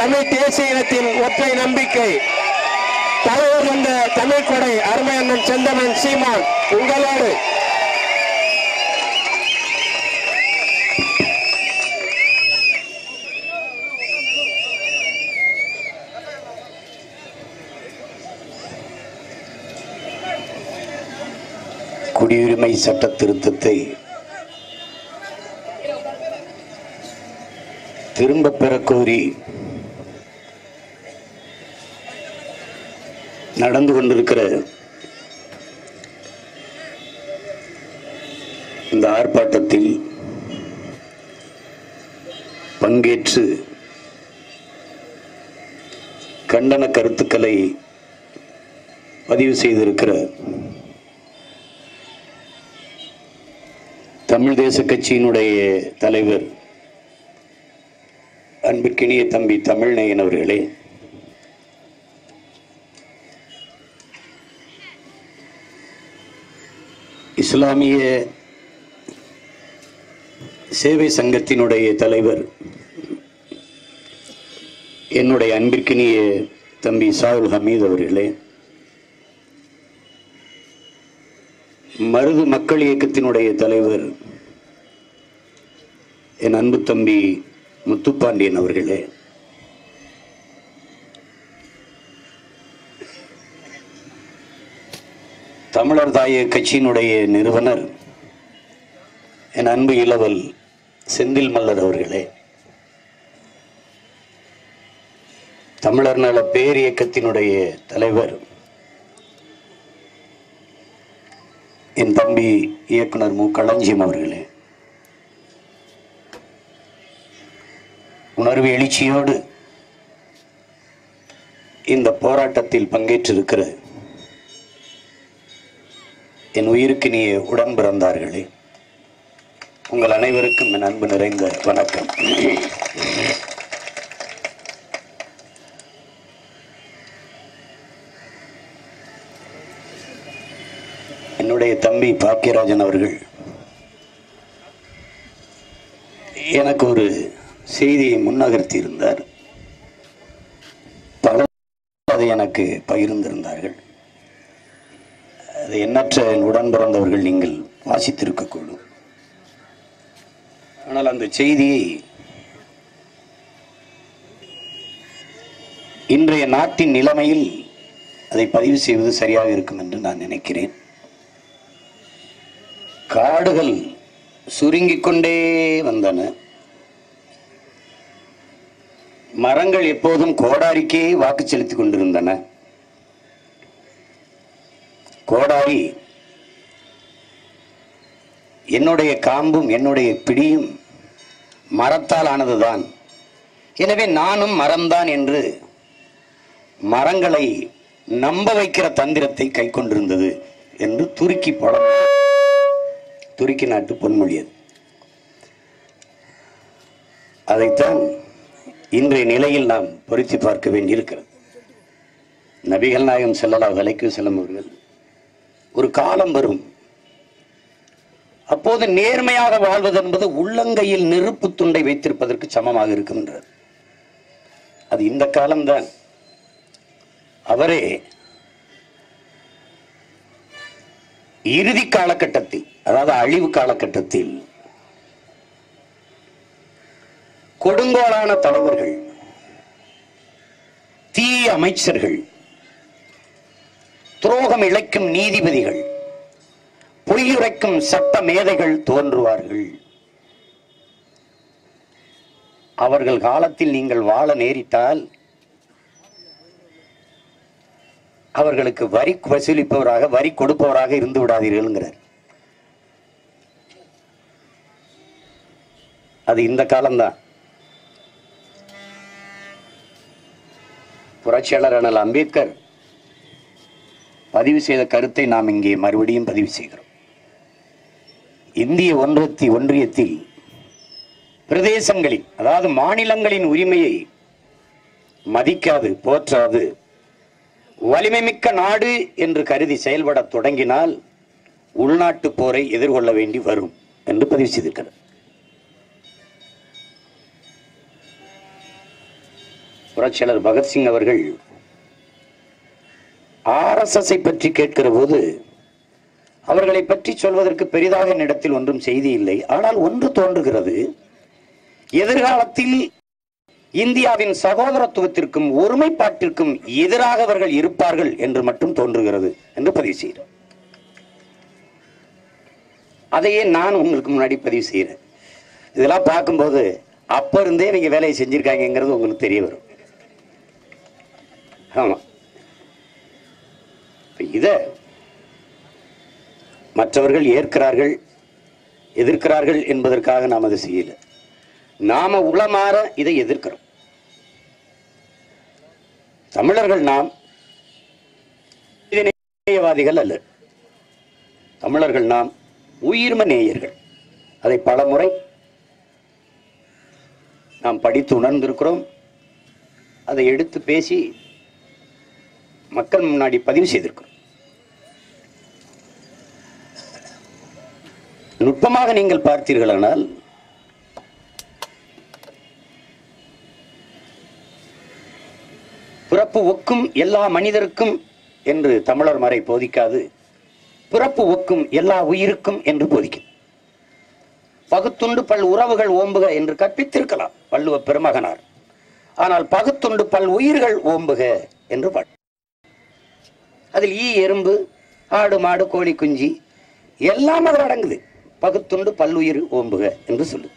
தமிழ் தேசிய இனத்தின் ஒற்றை நம்பிக்கை தலைவர் வந்த தமிழ் கொடை அருமையண்ணன் செந்தமன் சீமான் உங்களோடு குடியுரிமை சட்ட திருத்தத்தை திரும்ப பெறக் கோரி நடந்து கொண்டிருக்கிற இந்த ஆர்ப்பாட்டத்தில் பங்கேற்று கண்டன கருத்துக்களை பதிவு செய்திருக்கிற தமிழ் தேச கட்சியினுடைய தலைவர் அன்பிற்கினிய தம்பி தமிழ்நயன் அவர்களே இஸ்லாமிய சேவை சங்கத்தினுடைய தலைவர் என்னுடைய அன்பிற்கினிய தம்பி சாகுல் ஹமீத் அவர்களே மருது மக்கள் இயக்கத்தினுடைய தலைவர் என் அன்பு தம்பி முத்துப்பாண்டியன் அவர்களே தமிழர் தாய கட்சியினுடைய நிறுவனர் என் அன்பு இளவல் செந்தில் மல்லர் அவர்களே தமிழர் நல பேரியக்கத்தினுடைய தலைவர் என் தம்பி இயக்குனர் மு களஞ்சியம் அவர்களே உணர்வு எழுச்சியோடு இந்த போராட்டத்தில் பங்கேற்றிருக்கிற என் உயிருக்கு நீ உடன் பிறந்தார்களே உங்கள் அனைவருக்கும் என் அன்பு நிறைந்த வணக்கம் என்னுடைய தம்பி பாக்கியராஜன் அவர்கள் எனக்கு ஒரு செய்தியை முன்னகர்த்தி இருந்தார் பலர் அதை எனக்கு பகிர்ந்திருந்தார்கள் அது எண்ணற்ற என் உடன் பிறந்தவர்கள் நீங்கள் வாசித்திருக்கக்கூடும் ஆனால் அந்த செய்தியை இன்றைய நாட்டின் நிலைமையில் அதை பதிவு செய்வது சரியாக இருக்கும் என்று நான் நினைக்கிறேன் காடுகள் சுருங்கிக் கொண்டே வந்தன மரங்கள் எப்போதும் கோடாரிக்கே வாக்கு செலுத்திக் கொண்டிருந்தன கோடாரி என்னுடைய காம்பும் என்னுடைய பிடியும் மரத்தால் ஆனதுதான் எனவே நானும் மரம்தான் என்று மரங்களை நம்ப வைக்கிற தந்திரத்தை கை கொண்டிருந்தது என்று துருக்கி படம் துருக்கி நாட்டு பொன்மொழி அது அதைத்தான் இன்றைய நிலையில் நாம் பொருத்தி பார்க்க வேண்டியிருக்கிறது நபிகள் நாயகம் செல்லலா விலைக்கு செல்லும் அவர்கள் ஒரு காலம் வரும் அப்போது நேர்மையாக வாழ்வது என்பது உள்ளங்கையில் நெருப்பு துண்டை வைத்திருப்பதற்கு சமமாக இருக்கின்றது அது இந்த காலம்தான் அவரே இறுதி காலகட்டத்தில் அதாவது அழிவு காலகட்டத்தில் கொடுங்கோலான தலைவர்கள் தீய அமைச்சர்கள் துரோகம் இழைக்கும் நீதிபதிகள் பொய்யுரைக்கும் சட்ட மேதைகள் தோன்றுவார்கள் அவர்கள் காலத்தில் நீங்கள் வாழ நேரிட்டால் அவர்களுக்கு வரி வசூலிப்பவராக வரி கொடுப்பவராக இருந்து விடாதீர்கள்ங்கிறார் அது இந்த காலம்தான் புரட்சியாளர் அண்ணல் அம்பேத்கர் பதிவு செய்த கருத்தை நாம் இங்கே மறுபடியும் பதிவு செய்கிறோம் இந்திய ஒன்றத்தி ஒன்றியத்தில் பிரதேசங்களில் அதாவது மாநிலங்களின் உரிமையை மதிக்காது போற்றாது வலிமைமிக்க நாடு என்று கருதி செயல்பட தொடங்கினால் உள்நாட்டு போரை எதிர்கொள்ள வேண்டி வரும் என்று பதிவு செய்திருக்கிறார் புரட்சியாளர் பகத்சிங் அவர்கள் ஆர்எஸ்எஸ்ஐ பற்றி கேட்கிற போது அவர்களை பற்றி சொல்வதற்கு பெரிதாக என்னிடத்தில் ஒன்றும் செய்தி இல்லை ஆனால் ஒன்று தோன்றுகிறது எதிர்காலத்தில் இந்தியாவின் சகோதரத்துவத்திற்கும் ஒருமைப்பாட்டிற்கும் எதிராக அவர்கள் இருப்பார்கள் என்று மட்டும் தோன்றுகிறது என்று பதிவு செய்கிறேன் அதையே நான் உங்களுக்கு முன்னாடி பதிவு செய்கிறேன் இதெல்லாம் பார்க்கும்போது அப்ப இருந்தே நீங்க வேலையை செஞ்சிருக்காங்கிறது உங்களுக்கு தெரிய வரும் ஆமா இப்ப இத மற்றவர்கள் ஏற்கிறார்கள் எதிர்க்கிறார்கள் என்பதற்காக நாம் அதை செய்யல நாம உளமாற இதை எதிர்க்கிறோம் தமிழர்கள் நாம் நேயவாதிகள் அல்ல தமிழர்கள் நாம் உயிர்ம நேயர்கள் அதை பலமுறை நாம் படித்து உணர்ந்திருக்கிறோம் அதை எடுத்து பேசி மக்கள் முன்னாடி பதிவு செய்திருக்கிறோம் நுட்பமாக நீங்கள் பார்த்தீர்களானால் பிறப்பு ஒக்கும் எல்லா மனிதருக்கும் என்று தமிழர் மறை போதிக்காது பிறப்பு ஒக்கும் எல்லா உயிருக்கும் என்று போதிக்கும் பகுத்துண்டு பல் உறவுகள் ஓம்புக என்று கற்பித்திருக்கலாம் வள்ளுவ பெருமகனார் ஆனால் பகுத்துண்டு பல் உயிர்கள் ஓம்புக என்று பாடு அதில் ஈ எறும்பு ஆடு மாடு கோழி குஞ்சு எல்லாம் அதில் அடங்குது பகுத்துண்டு பல்லுயிர் ஓம்புக என்று சொல்லு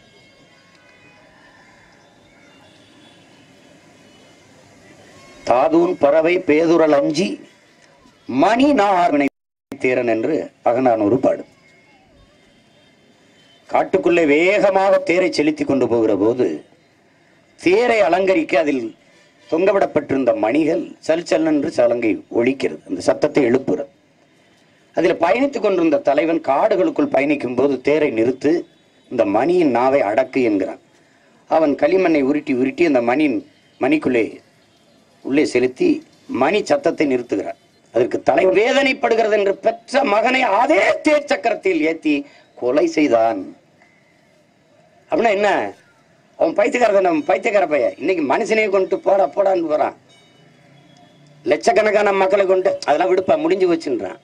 தாதூன் பறவை பேதுரல் அஞ்சி மணி நார்வினை தேரன் என்று அகநானூறு பாடு காட்டுக்குள்ளே வேகமாக தேரை செலுத்திக் கொண்டு போகிற போது தேரை அலங்கரிக்க அதில் தொங்கவிடப்பட்டிருந்த மணிகள் சல் சல் என்று சலங்கை ஒழிக்கிறது அந்த சத்தத்தை எழுப்புறது அதில் பயணித்துக் கொண்டிருந்த தலைவன் காடுகளுக்குள் பயணிக்கும் போது தேரை நிறுத்து இந்த மணியின் நாவை அடக்கு என்கிறான் அவன் களிமண்ணை உருட்டி உருட்டி அந்த மணியின் மணிக்குள்ளே உள்ளே செலுத்தி மணி சத்தத்தை நிறுத்துகிறார் அதற்கு தலை வேதனைப்படுகிறது என்று பெற்ற மகனை அதே தேர் சக்கரத்தில் ஏத்தி கொலை செய்தான் அப்படின்னா என்ன அவன் பைத்தியக்காரன் நம்ம பைத்தியக்கார பையன் இன்னைக்கு மனுஷனையே கொண்டு போடா போடான்னு போறான் லட்சக்கணக்கான மக்களை கொண்டு அதெல்லாம் விடுப்பா முடிஞ்சு வச்சுன்றான்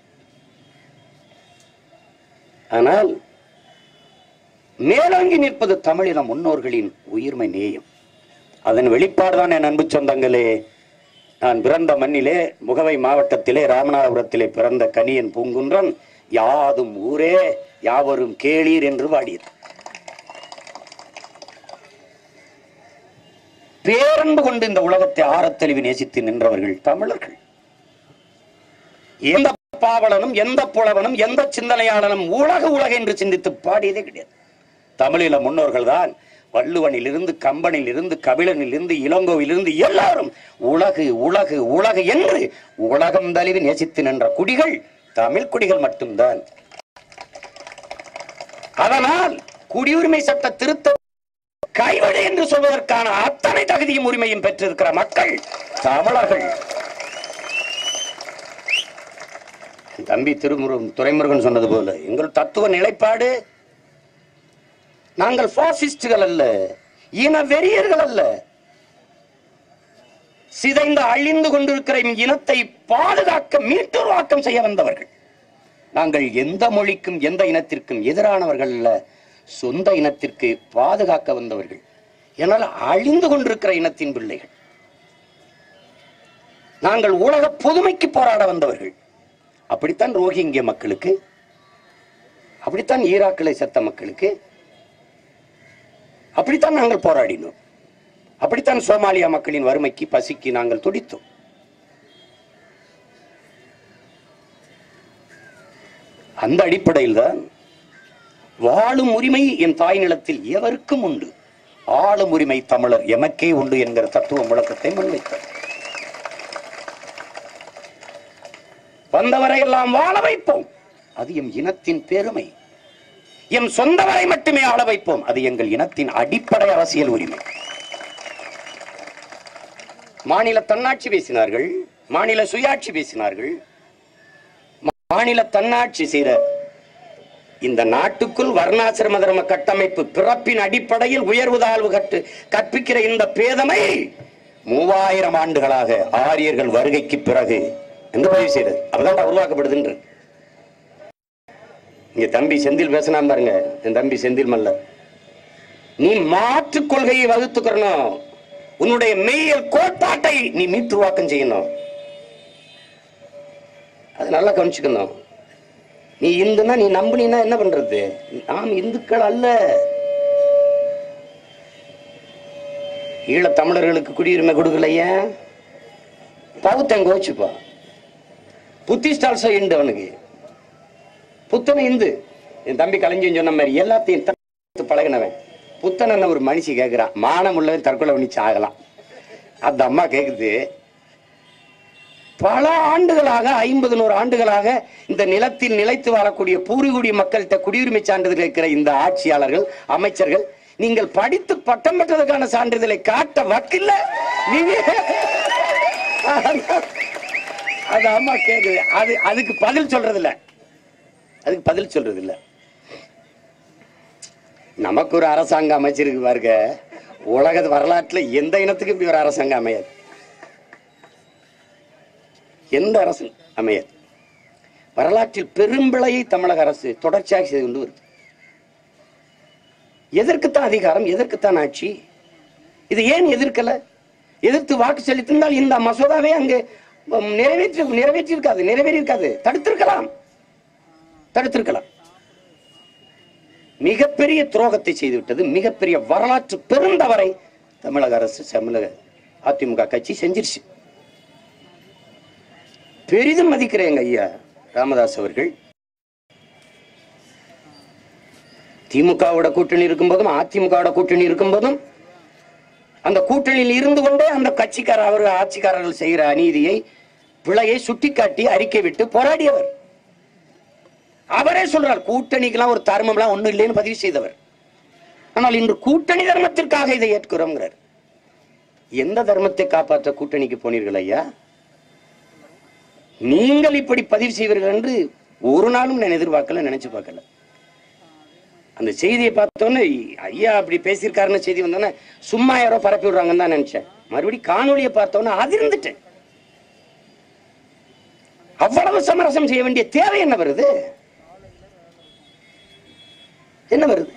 ஆனால் மேலோங்கி நிற்பது தமிழின முன்னோர்களின் உயிர்மை நேயம் அதன் வெளிப்பாடுதான் என் அன்பு சொந்தங்களே நான் பிறந்த மண்ணிலே முகவை மாவட்டத்திலே ராமநாதபுரத்திலே பிறந்த கனியன் பூங்குன்றன் யாதும் ஊரே யாவரும் கேளீர் என்று வாடியது பேரன்பு கொண்டு இந்த உலகத்தை ஆரத்தெளிவு நேசித்து நின்றவர்கள் தமிழர்கள் எந்த பாவலனும் எந்த புலவனும் எந்த சிந்தனையாளனும் உலக உலக என்று சிந்தித்து பாடியதே கிடையாது தமிழில முன்னோர்கள் தான் வள்ளுவனிலிருந்து கம்பனிலிருந்து கபிலனிலிருந்து இளங்கோவிலிருந்து எல்லாரும் உலகு உலகு உலகு என்று உலகம் தழுவி நேசித்து நின்ற குடிகள் தமிழ் குடிகள் மட்டும்தான் அதனால் குடியுரிமை சட்ட திருத்த கைவிடு என்று சொல்வதற்கான அத்தனை தகுதியும் உரிமையும் பெற்றிருக்கிற மக்கள் தமிழர்கள் தம்பி திருமுருகன் துரைமுருகன் சொன்னது போல எங்கள் தத்துவ நிலைப்பாடு நாங்கள் பாசிஸ்டுகள் அல்ல இன வெறியர்கள் அல்ல சிதைந்து அழிந்து கொண்டிருக்கிற இம் இனத்தை பாதுகாக்க மீட்டுருவாக்கம் செய்ய வந்தவர்கள் நாங்கள் எந்த மொழிக்கும் எந்த இனத்திற்கும் எதிரானவர்கள் அல்ல சொந்த இனத்திற்கு பாதுகாக்க வந்தவர்கள் என்னால் அழிந்து கொண்டிருக்கிற இனத்தின் பிள்ளைகள் நாங்கள் உலக பொதுமைக்கு போராட வந்தவர்கள் அப்படித்தான் ரோஹிங்கிய மக்களுக்கு அப்படித்தான் ஈராக்கிலை செத்த மக்களுக்கு அப்படித்தான் நாங்கள் போராடினோம் அப்படித்தான் சோமாலியா மக்களின் வறுமைக்கு பசிக்கு நாங்கள் துடித்தோம் அந்த அடிப்படையில் தான் வாழும் உரிமை என் தாய் நிலத்தில் எவருக்கும் உண்டு ஆளும் உரிமை தமிழர் எமக்கே உண்டு என்கிற தத்துவ முழக்கத்தை முன்வைத்தார் வந்தவரை எல்லாம் வாழ வைப்போம் அது எம் இனத்தின் பெருமை எம் சொந்தவரை மட்டுமே ஆள வைப்போம் அது எங்கள் இனத்தின் அடிப்படை அரசியல் உரிமை மாநில தன்னாட்சி பேசினார்கள் மாநில சுயாட்சி பேசினார்கள் மாநில தன்னாட்சி செய்த இந்த நாட்டுக்குள் வர்ணாசிரம தர்ம கட்டமைப்பு பிறப்பின் அடிப்படையில் உயர்வு தாழ்வு கட்டு கற்பிக்கிற இந்த பேதமை மூவாயிரம் ஆண்டுகளாக ஆரியர்கள் வருகைக்கு பிறகு எங்க பதிவு செய்யறது அப்பதான் உருவாக்கப்படுதுன்ற இங்க தம்பி செந்தில் பேசினா பாருங்க என் தம்பி செந்தில் மல்லர் நீ மாற்று கொள்கையை வகுத்துக்கிறணும் உன்னுடைய மெய்யல் கோட்பாட்டை நீ மீட்டுருவாக்கம் செய்யணும் அது நல்லா கவனிச்சுக்கணும் நீ இந்துன்னா நீ நம்புனீன்னா என்ன பண்றது நாம் இந்துக்கள் அல்ல ஈழத் தமிழர்களுக்கு குடியுரிமை கொடுக்கலையா பௌத்தன் கோச்சுப்பா புத்திஸ்ட் ஆல்சோ இந்து அவனுக்கு புத்தன இந்து என் தம்பி கலைஞன் சொன்ன மாதிரி எல்லாத்தையும் தடுத்து பழகினவன் புத்தன் ஒரு மனுஷி கேட்கிறான் மானம் உள்ளவன் தற்கொலை பண்ணி சாகலாம் அந்த அம்மா கேக்குது பல ஆண்டுகளாக ஐம்பது நூறு ஆண்டுகளாக இந்த நிலத்தில் நிலைத்து வாழக்கூடிய பூர்வீகுடி மக்கள்கிட்ட குடியுரிமை சான்றிதழ் இருக்கிற இந்த ஆட்சியாளர்கள் அமைச்சர்கள் நீங்கள் படித்து பட்டம் பெற்றதற்கான சான்றிதழை காட்ட வக்கில்ல நீங்க அது அம்மா கேக்குது அது அதுக்கு பதில் சொல்றது இல்ல அதுக்கு பதில் சொல்றது இல்ல நமக்கு ஒரு அரசாங்க அமைச்சிருக்கு பாருங்க உலக வரலாற்றுல எந்த இனத்துக்கும் இப்படி ஒரு அரசாங்கம் அமையாது எந்த அரசு அமையாது வரலாற்றில் பெரும்பிழையை தமிழக அரசு தொடர்ச்சியாக செய்து கொண்டு வருது எதற்குத்தான் அதிகாரம் எதற்குத்தான் ஆட்சி இது ஏன் எதிர்க்கல எதிர்த்து வாக்கு செலுத்தினால் இந்த மசோதாவை அங்கு உம், நிறைவேற்றி நிறைவேற்றியிருக்காது நிறைவேறியிருக்காது தடுத்திருக்கலாம் தடுத்திருக்கலாம் மிகப்பெரிய துரோகத்தை செய்துவிட்டது மிகப்பெரிய வரலாற்று பெருந்தவரை தமிழக அரசு தமிழக அதிமுக கட்சி செஞ்சிருச்சு பெரிதும் மதிக்கிறேங்க ஐயா ராமதாஸ் அவர்கள் திமுகவோட கூட்டணி இருக்கும்போதும் அதிமுகவோட கூட்டணி இருக்கும்போதும் அந்த கூட்டணியில் இருந்து கொண்டே அந்த கட்சிக்கார அவர் ஆட்சிக்காரர்கள் செய்கிற அநீதியை பிழையை சுட்டிக்காட்டி அறிக்கை விட்டு போராடியவர் அவரே சொல்றார் கூட்டணிக்கெல்லாம் ஒரு தர்மம்லாம் ஒண்ணும் இல்லைன்னு பதிவு செய்தவர் ஆனால் இன்று கூட்டணி தர்மத்திற்காக இதை ஏற்கிறோங்கிறார் எந்த தர்மத்தை காப்பாற்ற கூட்டணிக்கு போனீர்கள் ஐயா நீங்கள் இப்படி பதிவு செய்வீர்கள் என்று ஒரு நாளும் நான் எதிர்பார்க்கல நினைச்சு பார்க்கல அந்த செய்தியை பார்த்தோன்னே ஐயா அப்படி பேசியிருக்காருன்னு செய்தி வந்தோன்னே சும்மா யாரோ பரப்பி விடுறாங்கன்னு தான் நினைச்சேன் மறுபடியும் காணொளியை பார்த்தோன்னே அதிர்ந்துட்டேன் அவ்வளவு சமரசம் செய்ய வேண்டிய தேவை என்ன வருது என்ன வருது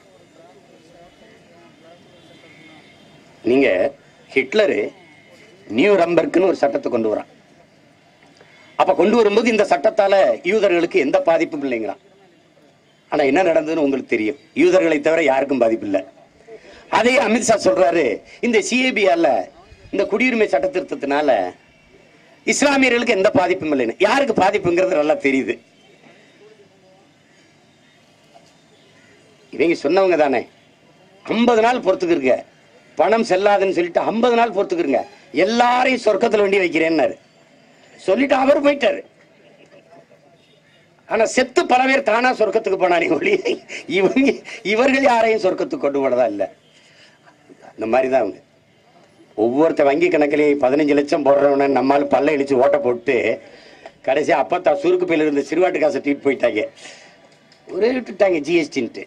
நீங்க ஹிட்லரு நியூ ரம்பர்க்குன்னு ஒரு சட்டத்தை கொண்டு வரான் அப்ப கொண்டு வரும்போது இந்த சட்டத்தால யூதர்களுக்கு எந்த பாதிப்பும் இல்லைங்கிறான் ஆனா என்ன நடந்ததுன்னு உங்களுக்கு தெரியும் யூதர்களை தவிர யாருக்கும் பாதிப்பு இல்லை அதே அமித்ஷா சொல்றாரு இந்த சிஏபியால இந்த குடியுரிமை சட்ட திருத்தத்தினால இஸ்லாமியர்களுக்கு எந்த பாதிப்பும் இல்லைன்னு யாருக்கு பாதிப்புங்கிறது நல்லா தெரியுது இவங்க சொன்னவங்க தானே ஐம்பது நாள் பொறுத்துக்கிருங்க பணம் செல்லாதுன்னு சொல்லிட்டு ஐம்பது நாள் பொறுத்துக்கிருங்க எல்லாரையும் சொர்க்கத்துல வண்டி வைக்கிறேன்னாரு சொல்லிட்டு அவர் போயிட்டாரு ஆனா செத்து பல பேர் தானா சொர்க்கத்துக்கு போனானே ஒளி இவங்க இவர்கள் யாரையும் சொர்க்கத்துக்கு கொண்டு போனதா இல்ல இந்த மாதிரி தான் அவங்க ஒவ்வொருத்த வங்கி கணக்கிலேயே பதினஞ்சு லட்சம் போடுறவன நம்மால் பல்ல இழிச்சு ஓட்ட போட்டு கடைசியா அப்பத்தா சுருக்கு பையில இருந்த சிறுவாட்டு காசை தூக்கிட்டு போயிட்டாங்க ஒரே விட்டுட்டாங்க ஜிஎஸ்டின்ட்டு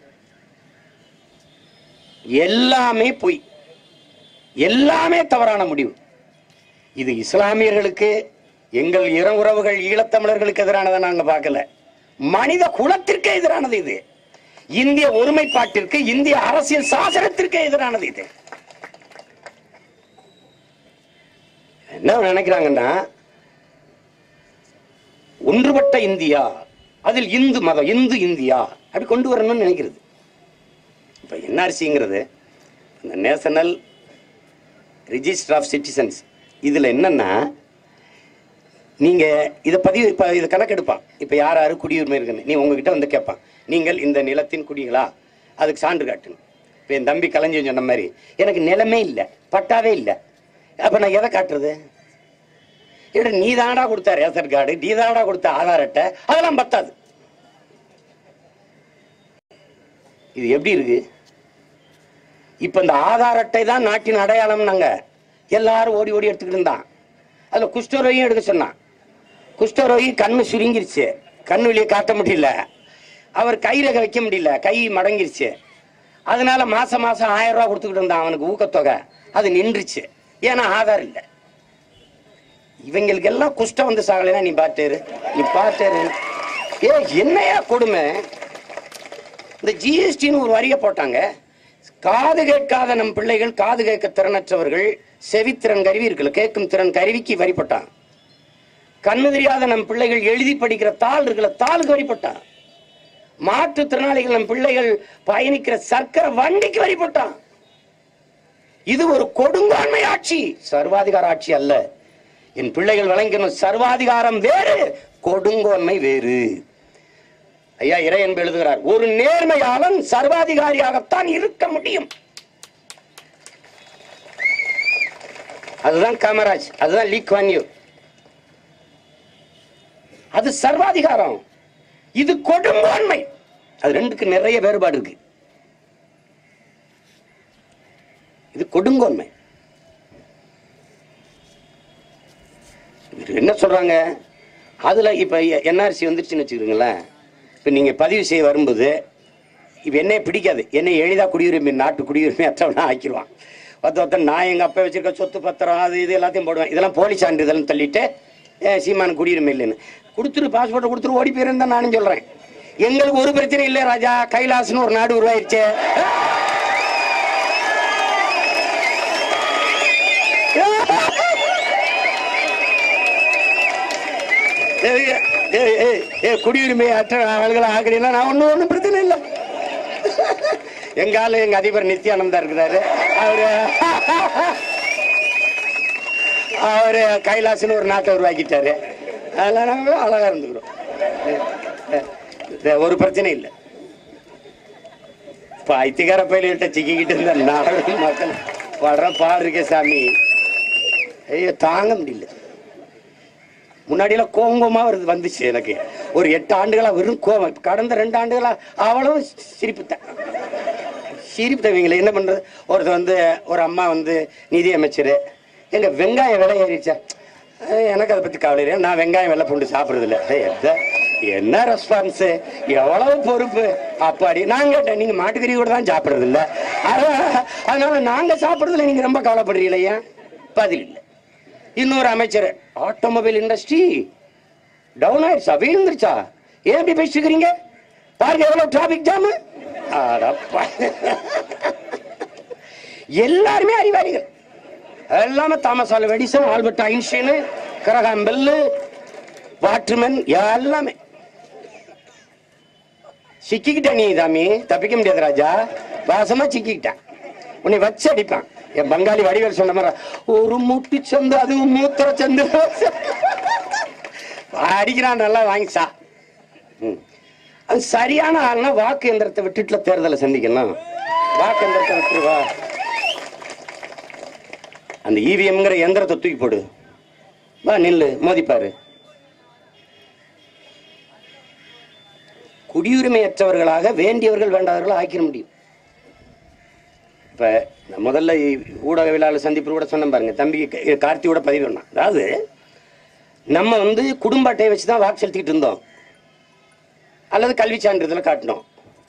எல்லாமே பொய் எல்லாமே தவறான முடிவு இது இஸ்லாமியர்களுக்கு எங்கள் இற உறவுகள் ஈழத்தமிழர்களுக்கு எதிரானதை நாங்க பார்க்கல மனித குலத்திற்கு எதிரானது இது இந்திய ஒருமைப்பாட்டிற்கு இந்திய அரசியல் சாசனத்திற்கு எதிரானது இது என்ன நினைக்கிறாங்கன்னா ஒன்றுபட்ட இந்தியா அதில் இந்து மதம் இந்து இந்தியா அப்படி கொண்டு வரணும்னு நினைக்கிறது இப்ப என்ஆர்சிங்கிறது இந்த நேஷனல் ரிஜிஸ்டர் ஆஃப் சிட்டிசன்ஸ் இதுல என்னன்னா நீங்க இதை பதிவு இப்ப இதை கணக்கெடுப்பான் இப்ப யார் யாரு குடியுரிமை இருக்குன்னு நீ உங்ககிட்ட வந்து கேட்பான் நீங்கள் இந்த நிலத்தின் குடிகளா அதுக்கு சான்று காட்டணும் இப்ப என் தம்பி கலைஞன் சொன்ன மாதிரி எனக்கு நிலமே இல்லை பட்டாவே இல்லை அப்ப நான் எதை காட்டுறது இல்லை நீ தானடா கொடுத்த ரேஷன் கார்டு நீ தானடா கொடுத்த ஆதார் அட்டை அதெல்லாம் பத்தாது இது எப்படி இருக்கு இப்ப இந்த ஆதார் அட்டை தான் நாட்டின் அடையாளம் நாங்க எல்லாரும் ஓடி ஓடி எடுத்துக்கிட்டு இருந்தான் அதுல குஷ்டரோகியும் எடுக்க சொன்னான் குஷ்டரோகி கண்ணு சுருங்கிருச்சு கண்ணு வெளியே காட்ட முடியல அவர் கைரேகை வைக்க முடியல கை மடங்கிருச்சு அதனால மாசம் மாசம் ஆயிரம் ரூபாய் கொடுத்துக்கிட்டு இருந்தான் அவனுக்கு ஊக்கத்தொகை அது நின்றுச்சு ஏன்னா ஆதார் இல்லை இவங்களுக்கு எல்லாம் குஷ்டம் வந்து சாகலைன்னா நீ பாட்டேரு நீ பாட்டேரு ஏ என்னையா கொடுமை இந்த ஜிஎஸ்டின்னு ஒரு வரியை போட்டாங்க காது கேட்காத நம் பிள்ளைகள் காது கேட்க திறனற்றவர்கள் செவித்திறன் கருவி இருக்குல்ல கேட்கும் திறன் கருவிக்கு வரி போட்டான் கண்ணு தெரியாத நம் பிள்ளைகள் எழுதி படிக்கிற தாள் இருக்குல்ல தாளுக்கு வரி போட்டான் மாற்றுத்திறனாளிகள் நம் பிள்ளைகள் பயணிக்கிற சர்க்கரை வண்டிக்கு வரி போட்டான் இது ஒரு கொடுங்கோன்மை ஆட்சி சர்வாதிகார ஆட்சி அல்ல என் பிள்ளைகள் வழங்கணும் சர்வாதிகாரம் வேறு கொடுங்கோன்மை வேறு ஐயா இறை என்பு எழுதுகிறார் ஒரு நேர்மையாளன் சர்வாதிகாரியாகத்தான் இருக்க முடியும் அதுதான் காமராஜ் அதுதான் லீ குவான் யூ அது சர்வாதிகாரம் இது கொடுங்கோன்மை அது ரெண்டுக்கு நிறைய வேறுபாடு இருக்கு இது கொடுங்கோன்மை இவர் என்ன சொல்றாங்க அதுல இப்ப என்ஆர்சி வந்துருச்சுன்னு வச்சுக்கிறீங்களேன் இப்ப நீங்க பதிவு செய்ய வரும்போது இப்ப என்னைய பிடிக்காது என்னை எளிதா குடியுரிமை நாட்டு குடியுரிமை அற்றவனா ஆக்கிடுவான் ஒருத்த ஒருத்தன் நான் எங்க அப்பா வச்சிருக்க சொத்து பத்திரம் அது இது எல்லாத்தையும் போடுவேன் இதெல்லாம் போலி சான்றிதழ்னு தள்ளிட்டு ஏ, சீமான் குடியுரிமை இல்லைன்னு கொடுத்துரு பாஸ்போர்ட்டை கொடுத்துரு ஓடி போயிருந்தா நானும் சொல்றேன் எங்களுக்கு ஒரு பிரச்சனை இல்லை ராஜா கைலாஸ்னு ஒரு நாடு உருவாயிருச்சே ஏய், ஏய், ஏய், ஏய், குடியுரிமை அற்ற ஆளுகளை ஆக்குறீங்களா நான் ஒன்றும் ஒன்றும் பிரச்சனை இல்லை எங்க ஆளு எங்க அதிபர் நித்யானந்தா இருக்கிறாரு அவரு அவரு கைலாசன்னு ஒரு நாட்டை உருவாக்கிட்டாரு அதெல்லாம் நாங்க அழகா இருந்துக்கிறோம் இது ஒரு பிரச்சனை இல்லை பைத்தியக்கார பயில்கிட்ட சிக்கிக்கிட்டு இருந்த நாடு மக்கள் படுற பாடு இருக்கே சாமி ஐயோ தாங்க முடியல முன்னாடியெல்லாம் கோங்கோமா வருது வந்துச்சு எனக்கு ஒரு எட்டு ஆண்டுகளா வெறும் கோவம் இப்ப கடந்த ரெண்டு ஆண்டுகளா அவ்வளவு சிரிப்புத்தேன் சிரிப்புத்தவங்களை என்ன பண்றது ஒருத்தர் வந்து ஒரு அம்மா வந்து நிதி அமைச்சர் எங்க வெங்காயம் விலை ஏறிச்சா அஹ் எனக்கு அதை பத்தி கவலை இல்லை நான் வெங்காயம் வெள்ளை பூண்டு சாப்பிடுறது இல்ல ஏய், எத்த- என்ன ரெஸ்பான்ஸ் எவ்வளவு பொறுப்பு அப்பாடி நான் கேட்டேன் நீங்க மாட்டுக்கறி கூட தான் சாப்பிடுறது இல்ல அதான், அதனால நாங்க சாப்பிடுறதுல நீங்க ரொம்ப கவலைப்படுறீங்களா ஏன் பதில் இல்லை இன்னொரு அமைச்சர் ஆட்டோமொபைல் இண்டஸ்ட்ரி டவுன் ஆயிடுச்சா வீழ்ந்துருச்சா ஏன் இப்படி பேசிக்கிறீங்க பாருங்க எவ்வளவு டிராபிக் ஜாம் அடப்பா எல்லாருமே அறிவாளிகள் எல்லாமே Thomas Alva Edison Albert Einstein Graham Bell Waterman எல்லாமே சிக்கிக்கிட்ட நீ தாமி தப்பிக்க முடியாது ராஜா வாசமா சிக்கிக்கிட்டான் உன்னை வச்சு அடிப்பான் என் பங்காளி வடிவேல் சொன்ன மாதிரி ஒரு முட்டு சந்து அதுவும் மூத்திர சந்து அடிக்கிறான் நல்லா வாங்கிச்சா ம். அது சரியான ஆள்னா வாக்கு எந்திரத்தை விட்டுட்டுல தேர்தலை சந்திக்கலாம் வாக்கு எந்திரத்தை விட்டுருவா அந்த இவிஎம்ங்கிற எந்திரத்தை தூக்கி போடு வா நில்லு மோதிப்பாரு குடியுரிமையற்றவர்களாக வேண்டியவர்கள் வேண்டாதவர்கள் ஆக்கிட முடியும் இப்ப நான் முதல்ல இ- ஊடகவியலாளர் சந்திப்பு கூட சொன்னேன் பாருங்க தம்பி க- கார்த்தியோட பதிவு பண்ணான் அதாவது நம்ம வந்து குடும்ப அட்டையை வச்சு தான் வாக்கு செலுத்திக்கிட்டு இருந்தோம் அல்லது கல்வி சான்றிதழை காட்டினோம்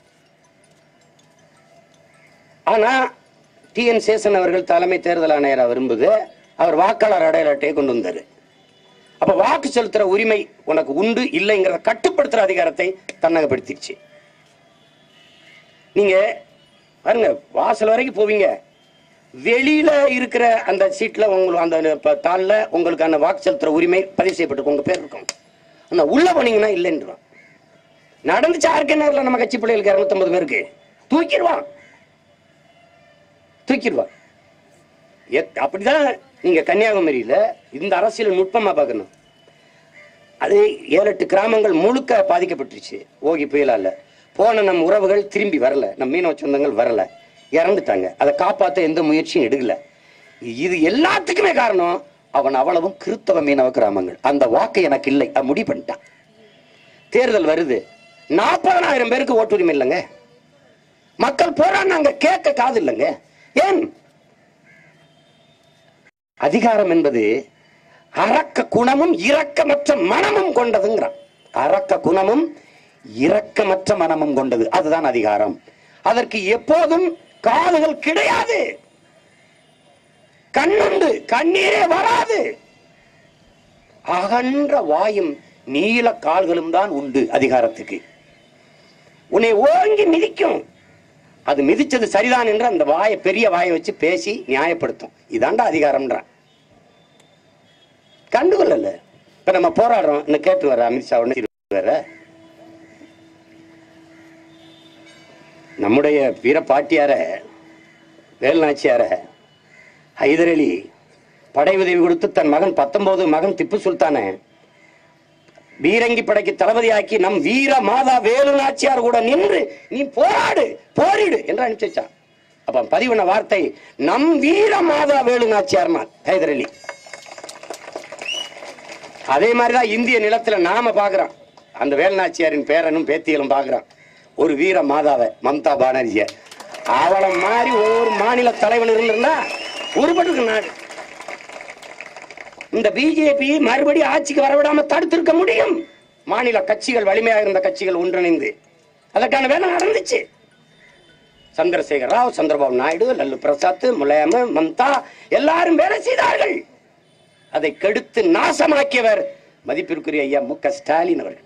ஆனா டிஎன் சேசன் அவர்கள் தலைமை தேர்தல் ஆணையரா விரும்புது அவர் வாக்காளர் அடையாள அட்டையை கொண்டு வந்தாரு அப்ப வாக்கு செலுத்துற உரிமை உனக்கு உண்டு இல்லைங்கிறத கட்டுப்படுத்துற அதிகாரத்தை தன்னகப்படுத்திடுச்சு நீங்க பாருங்க வாசல் வரைக்கும் போவீங்க வெளியில இருக்கிற அந்த சீட்ல உங்களுக்கு அந்த ப- தாள்ல உங்களுக்கான வாக்கு செலுத்துற உரிமை பதிவு செய்யப்பட்டிருக்கும் உங்க பேர் இருக்கும் ஆனா உள்ள போனீங்கன்னா இல்லைன்றான் நடந்துச்சு ஆர்கே நகர்ல நம்ம கட்சி பிள்ளைகளுக்கு இருநூத்தம்பது பேருக்கு தூக்கிடுவான் தூக்கிடுவான் எத்- அப்படிதான் நீங்க கன்னியாகுமரியில இந்த அரசியல் நுட்பமா பார்க்கணும் அது ஏழு எட்டு கிராமங்கள் முழுக்க பாதிக்கப்பட்டுருச்சு ஓகி புயலால போன நம் உறவுகள் திரும்பி வரல நம் மீனவ சொந்தங்கள் வரல இறந்துட்டாங்க அதை காப்பாத்த எந்த முயற்சியும் எடுக்கல இது எல்லாத்துக்குமே காரணம் அவன் அவ்வளவும் கிறித்தவ மீனவ கிராமங்கள் அந்த வாக்கு எனக்கு இல்லை அது முடிவு பண்ணிட்டான் தேர்தல் வருது நாற்பதனாயிரம் பேருக்கு ஓட்டுரிமை இல்லைங்க மக்கள் போராடினாங்க கேட்க காது இல்லைங்க ஏன் அதிகாரம் என்பது அரக்க குணமும் இரக்கமற்ற மனமும் கொண்டதுங்கிறான் அரக்க குணமும் இரக்கமற்ற மனமும் கொண்டது அதுதான் அதிகாரம் அதற்கு எப்போதும் காதுகள் கிடையாது கண்ணுண்டு கண்ணீரே வராது அகன்ற வாயும் நீல கால்களும் தான் உண்டு அதிகாரத்துக்கு உன்னை ஓங்கி மிதிக்கும் அது மிதிச்சது சரிதான் என்று அந்த வாயை பெரிய வாயை வச்சு பேசி நியாயப்படுத்தும் இதாண்டா அதிகாரம்ன்றான் கண்டுகொள்ளல இப்ப நம்ம போராடுறோம் இன்னும் கேட்டு வர அமித்ஷா ஒண்ணு வர நம்முடைய வீர பாட்டியார வேலுநாச்சியார ஹைதர் அலி படை உதவி கொடுத்து தன் மகன் பத்தொன்பது மகன் திப்பு சுல்தானை பீரங்கி படைக்கு தளபதியாக்கி நம் வீர மாதா வேலு நாச்சியார் கூட நின்று நீ போராடு போரிடு என்று அனுப்பிச்சு வச்சான் அப்ப பதிவுன வார்த்தை நம் வீர மாதா வேலு நாச்சியார் ஹைதர் அலி அதே மாதிரிதான் இந்திய நிலத்துல நாம பாக்குறோம் அந்த வேலுநாச்சியாரின் பேரனும் பேத்தியலும் பாக்குறோம் ஒரு வீர மாதாவை மம்தா பானர்ஜிய அவளை மாதிரி ஒவ்வொரு மாநில தலைவன் இருந்திருந்தா உருப்பட்டிருக்கு நாடு இந்த பிஜேபி மறுபடியும் ஆட்சிக்கு வரவிடாம தடுத்திருக்க முடியும் மாநில கட்சிகள் வலிமையாக இருந்த கட்சிகள் ஒன்றிணைந்து அதற்கான வேலை நடந்துச்சு சந்திரசேகர் ராவ் சந்திரபாபு நாயுடு லல்லு பிரசாத் முலாயம மம்தா எல்லாரும் வேலை செய்தார்கள் அதை கெடுத்து நாசமாக்கியவர் மதிப்பிற்குரிய ஐயா மு க ஸ்டாலின் அவர்கள்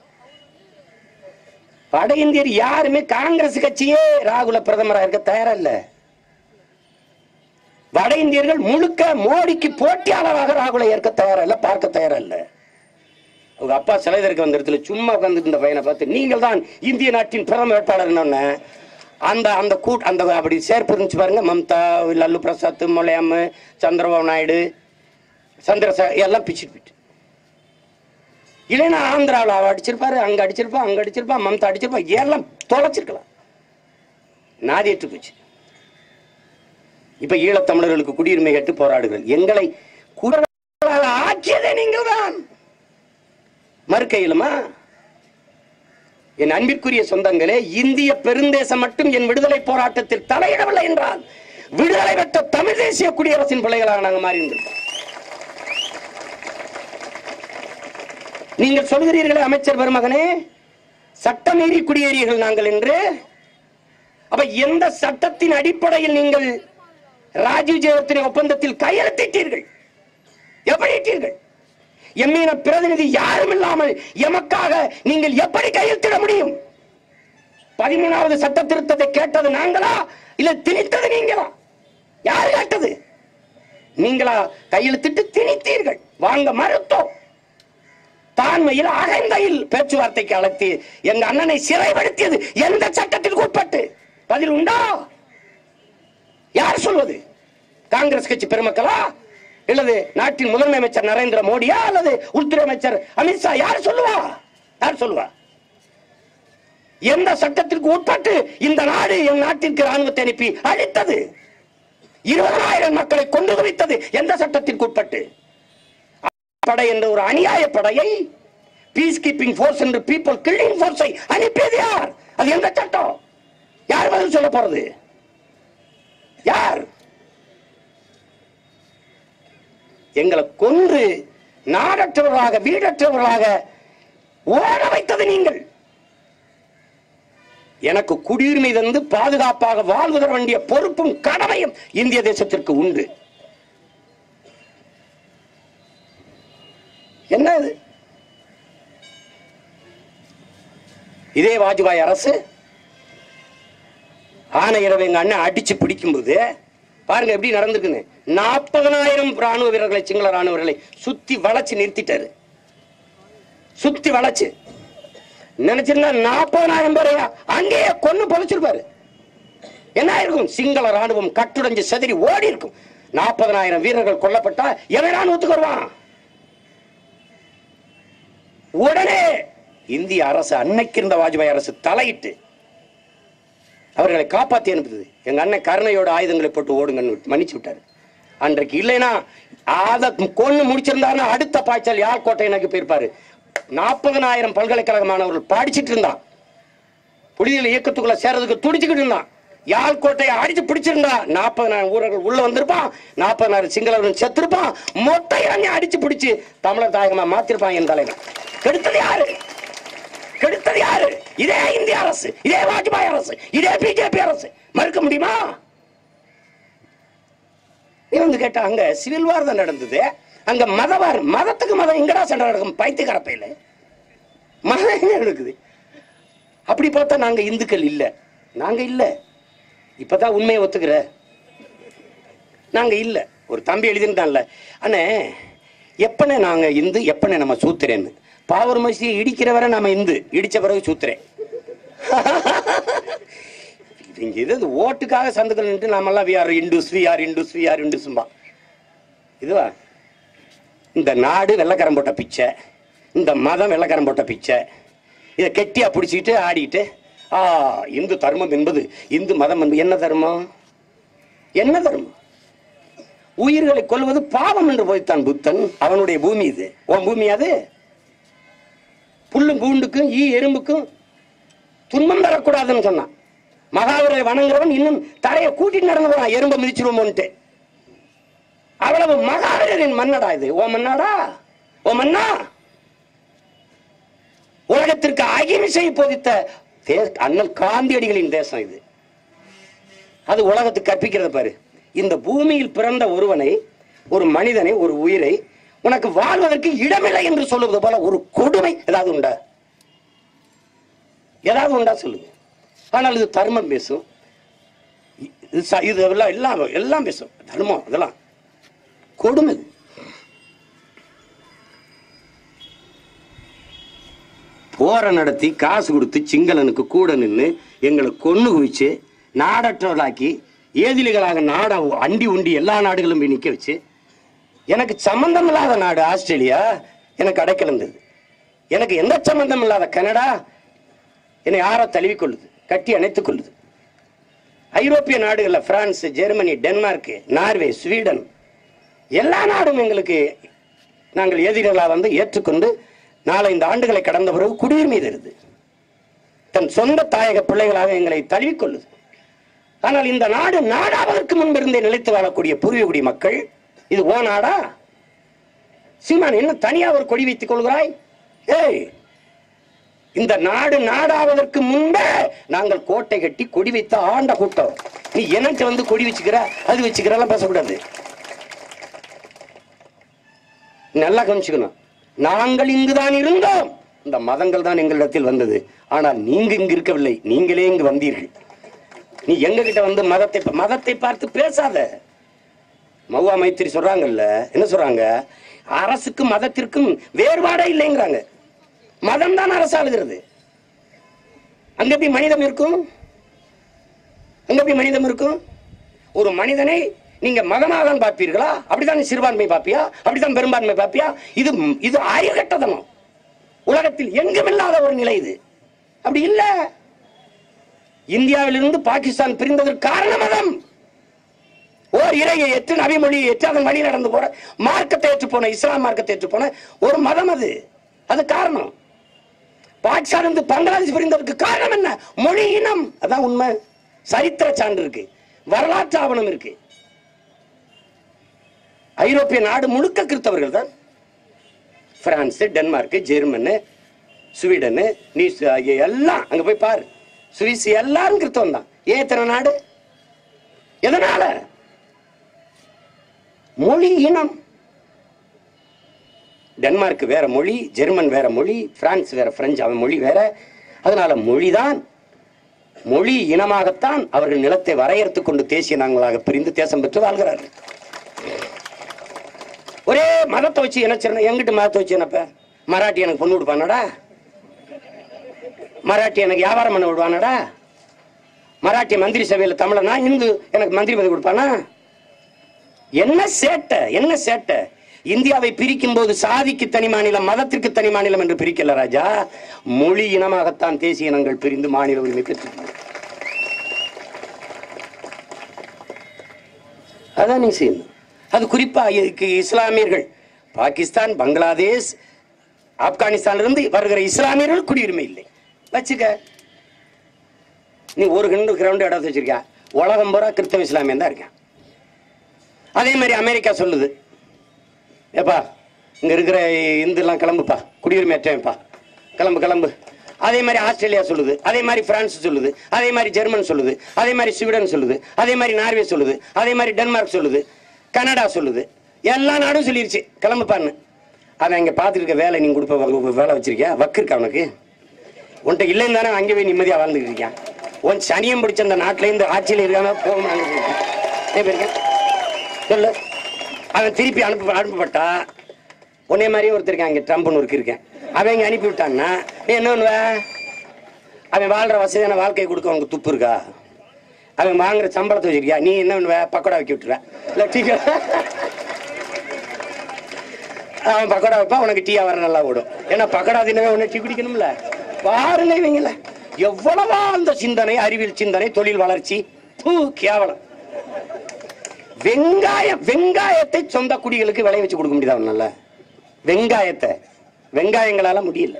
வட இந்தியர் யாருமே காங்கிரஸ் கட்சியே ராகுல பிரதமரா இருக்க தயாரா இல்ல வட இந்தியர்கள் முழுக்க மோடிக்கு போட்டியாளராக ராகுலை ஏற்க தயாரா இல்ல பார்க்க தயாரா இல்ல அவங்க அப்பா சிலை திறக்க வந்த இடத்துல சும்மா உட்கார்ந்துட்டு இருந்த பையனை பார்த்து நீங்கள் தான் இந்திய நாட்டின் பிரதம வேட்பாளர் அந்த அந்த கூட் அந்த அப்படி சேர்ப்பு இருந்துச்சு பாருங்க மம்தா லல்லு பிரசாத் முலையாம் சந்திரபாபு நாயுடு சந்திரசே எல்லாம் பிச்சுட்டு போயிட்டு இல்லைன்னா ஆந்திராவில் அவ அடிச்சிருப்பாரு அங்க அடிச்சிருப்பா அங்க அடிச்சிருப்பா மம்தா அடிச்சிருப்பா எல்லாம் தொலைச்சிருக்கலாம் நாதியற்று போச்சு இப்ப ஈழத்தமிழர்களுக்கு குடியுரிமை கேட்டு போராடுகள் எங்களை குடிகளாக ஆக்கியதே நீங்கள் தான் மறுக்க இயலுமா என் அன்பிற்குரிய சொந்தங்களே இந்திய பெருந்தேசம் மட்டும் என் விடுதலை போராட்டத்தில் தலையிடவில்லை என்றால் விடுதலை பெற்ற தமிழ் தேசிய குடியரசின் பிள்ளைகளாக நாங்கள் மாறி இருந்திருப்போம் நீங்கள் சொல்கிறீர்களே அமைச்சர் பெருமகனே சட்டமீறி குடியேறியர்கள் நாங்கள் என்று அப்ப எந்த சட்டத்தின் அடிப்படையில் நீங்கள் ராஜீவ் ஜெயவர்த்தனை ஒப்பந்தத்தில் கையெழுத்திட்டீர்கள் எப்படி இட்டீர்கள் எம்மீன பிரதிநிதி யாரும் இல்லாமல் எமக்காக நீங்கள் எப்படி கையெழுத்திட முடியும் பதிமூணாவது சட்ட திருத்தத்தை கேட்டது நாங்களா இல்ல திணித்தது நீங்களா யார் கேட்டது நீங்களா கையெழுத்திட்டு திணித்தீர்கள் வாங்க மறுத்தோம் தான்மையில் அகந்தையில் பேச்சுவார்த்தைக்கு அழைத்து எங்க அண்ணனை சிறைப்படுத்தியது எந்த சட்டத்திற்கு உட்பட்டு பதில் உண்டா யார் சொல்வது காங்கிரஸ் கட்சி பெருமக்களா இல்லது நாட்டின் முதன்மை அமைச்சர் நரேந்திர மோடியா அல்லது உள்துறை அமைச்சர் அமித்ஷா யார் சொல்லுவா யார் சொல்லுவா எந்த சட்டத்திற்கு உட்பட்டு இந்த நாடு என் நாட்டிற்கு ராணுவத்தை அனுப்பி அழித்தது இருபதாயிரம் மக்களை கொண்டு குவித்தது எந்த சட்டத்திற்கு உட்பட்டு படை என்ற ஒரு அநியாய படையை பீஸ் கீப்பிங் ஃபோர்ஸ் என்று பீப்புள் கில்லிங் ஃபோர்ஸை அனுப்பியது யார் அது எந்த சட்டம் யார் பதில் சொல்ல போறது யார் எங்களை கொன்று நாடற்றவர்களாக வீடற்றவர்களாக ஓட வைத்தது நீங்கள் எனக்கு குடியுரிமை தந்து பாதுகாப்பாக வாழ்வதற்கு வேண்டிய பொறுப்பும் கடமையும் இந்திய தேசத்திற்கு உண்டு என்ன இது இதே வாஜ்பாய் அரசு ஆணையரவை எங்க அண்ணன் அடிச்சு பிடிக்கும்போது பாருங்க எப்படி நடந்திருக்குன்னு நாற்பதனாயிரம் ராணுவ வீரர்களை சிங்கள ராணுவ வீரர்களை சுத்தி வளைச்சு நிறுத்திட்டாரு சுத்தி வளைச்சு நினைச்சிருந்தா நாற்பதனாயிரம் பேரையா அங்கேயே கொன்னு பொழைச்சிருப்பாரு என்ன இருக்கும் சிங்கள ராணுவம் கட்டுடைஞ்சு செதறி ஓடி இருக்கும் நாற்பதனாயிரம் வீரர்கள் கொல்லப்பட்டா எவன் ராணுவத்துக்கு வருவான் உடனே இந்திய அரசு அன்னைக்கு இருந்த வாஜ்பாய் அரசு தலையிட்டு அவர்களை காப்பாத்தி அனுப்புது எங்க அண்ணன் கருணையோட ஆயுதங்களை போட்டு ஓடுங்கன்னு மன்னிச்சு விட்டாரு அன்றைக்கு இல்லைன்னா அத கொன்னு முடிச்சிருந்தாருன்னா அடுத்த பாய்ச்சல் யாழ் கோட்டை எனக்கு போயிருப்பாரு நாற்பதனாயிரம் பல்கலைக்கழக மாணவர்கள் படிச்சிட்டு இருந்தான் புலிகள் இயக்கத்துக்குள்ள சேர்றதுக்கு துடிச்சுக்கிட்டு இருந்தான் யாழ் கோட்டையை அடிச்சு பிடிச்சிருந்தா நாற்பதனாயிரம் ஊரர்கள் உள்ள வந்திருப்பான் நாற்பதனாயிரம் சிங்களவர்கள் செத்திருப்பான் மொட்டை இறங்கி அடிச்சு பிடிச்சு தமிழர் தாயகமா மாத்திருப்பான் என் தலைவன் கெடுத்தது யாரு கெடுத்தது யாரு இதே இந்திய அரசு இதே வாஜ்பாய் அரசு இதே பிஜேபி அரசு மறுக்க முடியுமா இவன் வந்து கேட்டா அங்க சிவில் வார் தான் நடந்தது அங்க மதவார் மதத்துக்கு மதம் எங்கடா சண்டை நடக்கும் பைத்தியக்கார பையில மதம் எங்க நடக்குது அப்படி பார்த்தா நாங்க இந்துக்கள் இல்ல நாங்க இல்ல இப்பதான் உண்மையை ஒத்துக்கிற நாங்க இல்ல ஒரு தம்பி எழுதிருந்தான்ல அண்ணே எப்பனே நாங்க இந்து எப்பனே நம்ம சூத்திரேன்னு பாவூர் மசியை இடிக்கிற வரை நம்ம இந்து இடிச்ச பிறகு சூத்திரேன் இங்க இது இது ஓட்டுக்காக சந்துக்கள் நின்று நாமெல்லாம் we are Hindus we are Hindus we are இண்டுஸ்ம்பா இதுவா இந்த நாடு வெள்ளக்காரன் போட்ட பிச்சை இந்த மதம் வெள்ளக்காரன் போட்ட பிச்சை இதை கெட்டியா பிடிச்சிட்டு ஆடிட்டு ஆ இந்து தர்மம் என்பது இந்து மதம் என்பது என்ன தர்மம் என்ன தர்மம் உயிர்களை கொல்வது பாவம் என்று போய்த்தான் புத்தன் அவனுடைய பூமி இது உன் பூமி அது புல்லும் பூண்டுக்கும் ஈ எறும்புக்கும் துன்பம் தரக்கூடாதுன்னு சொன்னான் மகாவீரரை வணங்குறவன் இன்னும் தரையை கூட்டிட்டு நடந்து போறான் எறும்பை மிதிச்சிருவோமோன்ட்டு அவ்வளவு மகாவீரரின் மன்னடா இது ஓ மன்னாடா ஓ மன்னா உலகத்திற்கு அகிம்சை போதித்த தே- அண்ணல் காந்தியடிகளின் தேசம் இது அது உலகத்துக்கு கற்பிக்கிறது பாரு இந்த பூமியில் பிறந்த ஒருவனை ஒரு மனிதனை ஒரு உயிரை உனக்கு வாழ்வதற்கு இடமில்லை என்று சொல்லுவது போல ஒரு கொடுமை ஏதாவது உண்டா ஏதாவது உண்டா சொல்லுங்க ஆனால் இது தர்மம் பேசும் இது ச- இது எல்லாம் எல்லாம் எல்லாம் பேசும் தர்மம் இதெல்லாம் கொடுமை இது. போரை நடத்தி காசு கொடுத்து சிங்களனுக்கு கூட நின்று எங்களை கொன்னு குவிச்சு நாடற்றவர்களாக்கி ஏதிலிகளாக நாட அண்டி உண்டி எல்லா நாடுகளும் போய் நிக்க வச்சு எனக்கு சம்பந்தம் இல்லாத நாடு ஆஸ்திரேலியா எனக்கு அடைக்கலந்தது எனக்கு எந்த சம்பந்தம் இல்லாத கனடா என்னை யாரோ தழுவிக்கொள்ளுது கட்டி அணைத்துக் கொள்ளுது ஐரோப்பிய நாடுகள்ல France Germany Denmark Norway Sweden எல்லா நாடும் எங்களுக்கு நாங்கள் எதிரிகளாக வந்து ஏற்றுக்கொண்டு நாலைந்து ஆண்டுகளை கடந்த பிறகு குடியுரிமை தருது தன் சொந்த தாயக பிள்ளைகளாக எங்களை தழுவிக்கொள்ளுது ஆனால் இந்த நாடு நாடாவதற்கு முன்பிருந்தே நிலைத்து வாழக்கூடிய பூர்வீகுடி மக்கள் இது ஓ நாடா சீமான் என்ன தனியா ஒரு கொடி வைத்துக் கொள்கிறாய் ஏய் இந்த நாடு நாடாவதற்கு முன்பே நாங்கள் கோட்டை கட்டி கொடி வைத்த ஆண்ட கூட்டம் நீ எனக்கு வந்து கொடி வச்சுக்கிற அது வச்சுக்கிறலாம் பேசக்கூடாது நல்லா கவனிச்சுக்கணும் நாங்கள் இங்குதான் இருந்தோம் இந்த மதங்கள் தான் எங்களிடத்தில் வந்தது ஆனால் நீங்க இங்கு இருக்கவில்லை நீங்களே இங்கு வந்தீர்கள் நீ எங்க கிட்ட வந்து மதத்தை மதத்தை பார்த்து பேசாத மௌவா மைத்திரி சொல்றாங்கல்ல என்ன சொல்றாங்க அரசுக்கும் மதத்திற்கும் வேறுபாடே இல்லைங்கிறாங்க மதம் தான் அரசாளுகிறது அங்க போய் மனிதம் இருக்கும் அங்க போய் மனிதம் இருக்கும் ஒரு மனிதனை நீங்க மகனாக பார்ப்பீர்களா அப்படிதான் நீ சிறுபான்மை பார்ப்பியா அப்படிதான் பெரும்பான்மை பார்ப்பியா இது இது அறிவுகட்டதனம் உலகத்தில் எங்கும் இல்லாத ஒரு நிலை இது அப்படி இல்ல இந்தியாவிலிருந்து பாகிஸ்தான் பிரிந்ததற்கு காரணம் மதம் ஓர் இறையை ஏற்று நபிமொழியை ஏற்று அதன் வழி நடந்து போற மார்க்கத்தை ஏற்று போன இஸ்லாம் மார்க்கத்தை ஏற்று போன ஒரு மதம் அது அது காரணம் பாகிஸ்தான் இருந்து பங்களாதேஷ் பிரிந்ததற்கு காரணம் என்ன மொழி இனம் அதான் உண்மை சரித்திர சான்று இருக்கு வரலாற்று ஆவணம் இருக்கு ஐரோப்பிய நாடு முழுக்க கிறிஸ்தவர்கள் தான் பிரான்ஸ் டென்மார்க் ஜெர்மனு ஸ்வீடனு நீஸ் ஆகிய எல்லாம் அங்க போய் பாரு சுவிஸ் எல்லாரும் கிறிஸ்தவம் தான் ஏன் இத்தனை நாடு எதனால மொழி இனம் டென்மார்க் வேற மொழி ஜெர்மன் வேற மொழி பிரான்ஸ் வேற பிரெஞ்சு அவன் மொழி வேற அதனால மொழிதான் மொழி இனமாகத்தான் அவர்கள் நிலத்தை வரையறுத்துக் கொண்டு தேசிய நாங்களாக பிரிந்து தேசம் பெற்று வாழ்கிறார்கள் ஒரே மதத்தை வச்சு இணைச்சிருந்த எங்கிட்ட மதத்தை வச்சு என்னப்ப மராட்டி எனக்கு பொண்ணு கொடுப்பானடா மராட்டி எனக்கு வியாபாரம் பண்ண விடுவானடா மராட்டி மந்திரி சபையில் தமிழனா இந்து எனக்கு மந்திரி பதவி கொடுப்பானா என்ன சேட்டை என்ன சேட்டை இந்தியாவை பிரிக்கும் போது சாதிக்கு தனி மாநிலம் மதத்திற்கு தனி மாநிலம் என்று பிரிக்கல ராஜா மொழி இனமாகத்தான் தேசிய இனங்கள் பிரிந்து மாநில உரிமை பெற்று அதான் நீ செய்யணும் அது குறிப்பா இதுக்கு இஸ்லாமியர்கள் பாகிஸ்தான் பங்களாதேஷ் ஆப்கானிஸ்தான்ல இருந்து வருகிற இஸ்லாமியர்கள் குடியுரிமை இல்லை வச்சுக்க நீ ஒரு கிண்டு கிரவுண்ட் இடத்த வச்சிருக்க உலகம் பூரா கிறிஸ்தவ இஸ்லாமியன் தான் இருக்கேன் அதே மாதிரி அமெரிக்கா சொல்லுது ஏப்பா இங்க இருக்கிற இந்துலாம் கிளம்புப்பா குடியுரிமை அற்றேன்ப்பா கிளம்பு கிளம்பு அதே மாதிரி ஆஸ்திரேலியா சொல்லுது அதே மாதிரி பிரான்ஸ் சொல்லுது அதே மாதிரி ஜெர்மன் சொல்லுது அதே மாதிரி ஸ்வீடன் சொல்லுது அதே மாதிரி நார்வே சொல்லுது அதே மாதிரி டென்மார்க் சொல்லுது கனடா சொல்லுது எல்லா நாடும் சொல்லிருச்சு கிளம்புப்பான்னு அவன் இங்க பார்த்துட்டு இருக்க வேலை நீங்க கொடுப்ப வ- வேலை வச்சிருக்கியா வக்கு இருக்கா உனக்கு உன்கிட்ட இல்லைன்னு தானே அங்கே போய் நிம்மதியா வாழ்ந்துட்டு இருக்கான் உன் சனியம் பிடிச்ச அந்த நாட்டுல இருந்து ஆட்சியில் இருக்காம போக போயிருக்கேன் சொல்லு அவன் திருப்பி அனுப்ப அனுப்பப்பட்டா உன்னை மாதிரியே ஒருத்தர் இருக்கான் இங்க ட்ரம்ப்னு ஒருக்கு இருக்கேன் அவன் இங்க அனுப்பி விட்டான்னா நீ என்ன பண்ணுவ அவன் வாழ்ற வசதியான வாழ்க்கையை கொடுக்க உனக்கு துப்பு இருக்கா அவன் வாங்குற சம்பளத்தை வச்சிருக்கியா நீ என்ன பண்ணுவ பக்கோடா வைக்க விட்டுருவ இல்ல டீ அவன் பக்கோடா வைப்பா உனக்கு டீ வர நல்லா ஓடும் ஏன்னா பக்கோடா தினவே உன்னை டீ குடிக்கணும்ல பாருங்க இவங்கள எவ்வளவா அந்த சிந்தனை அறிவியல் சிந்தனை தொழில் வளர்ச்சி பூ கேவலம் வெங்காயம் வெங்காயத்தை சொந்த குடிகளுக்கு விளைய வச்சு கொடுக்க முடியுதா அவனால வெங்காயத்தை வெங்காயங்களால முடியல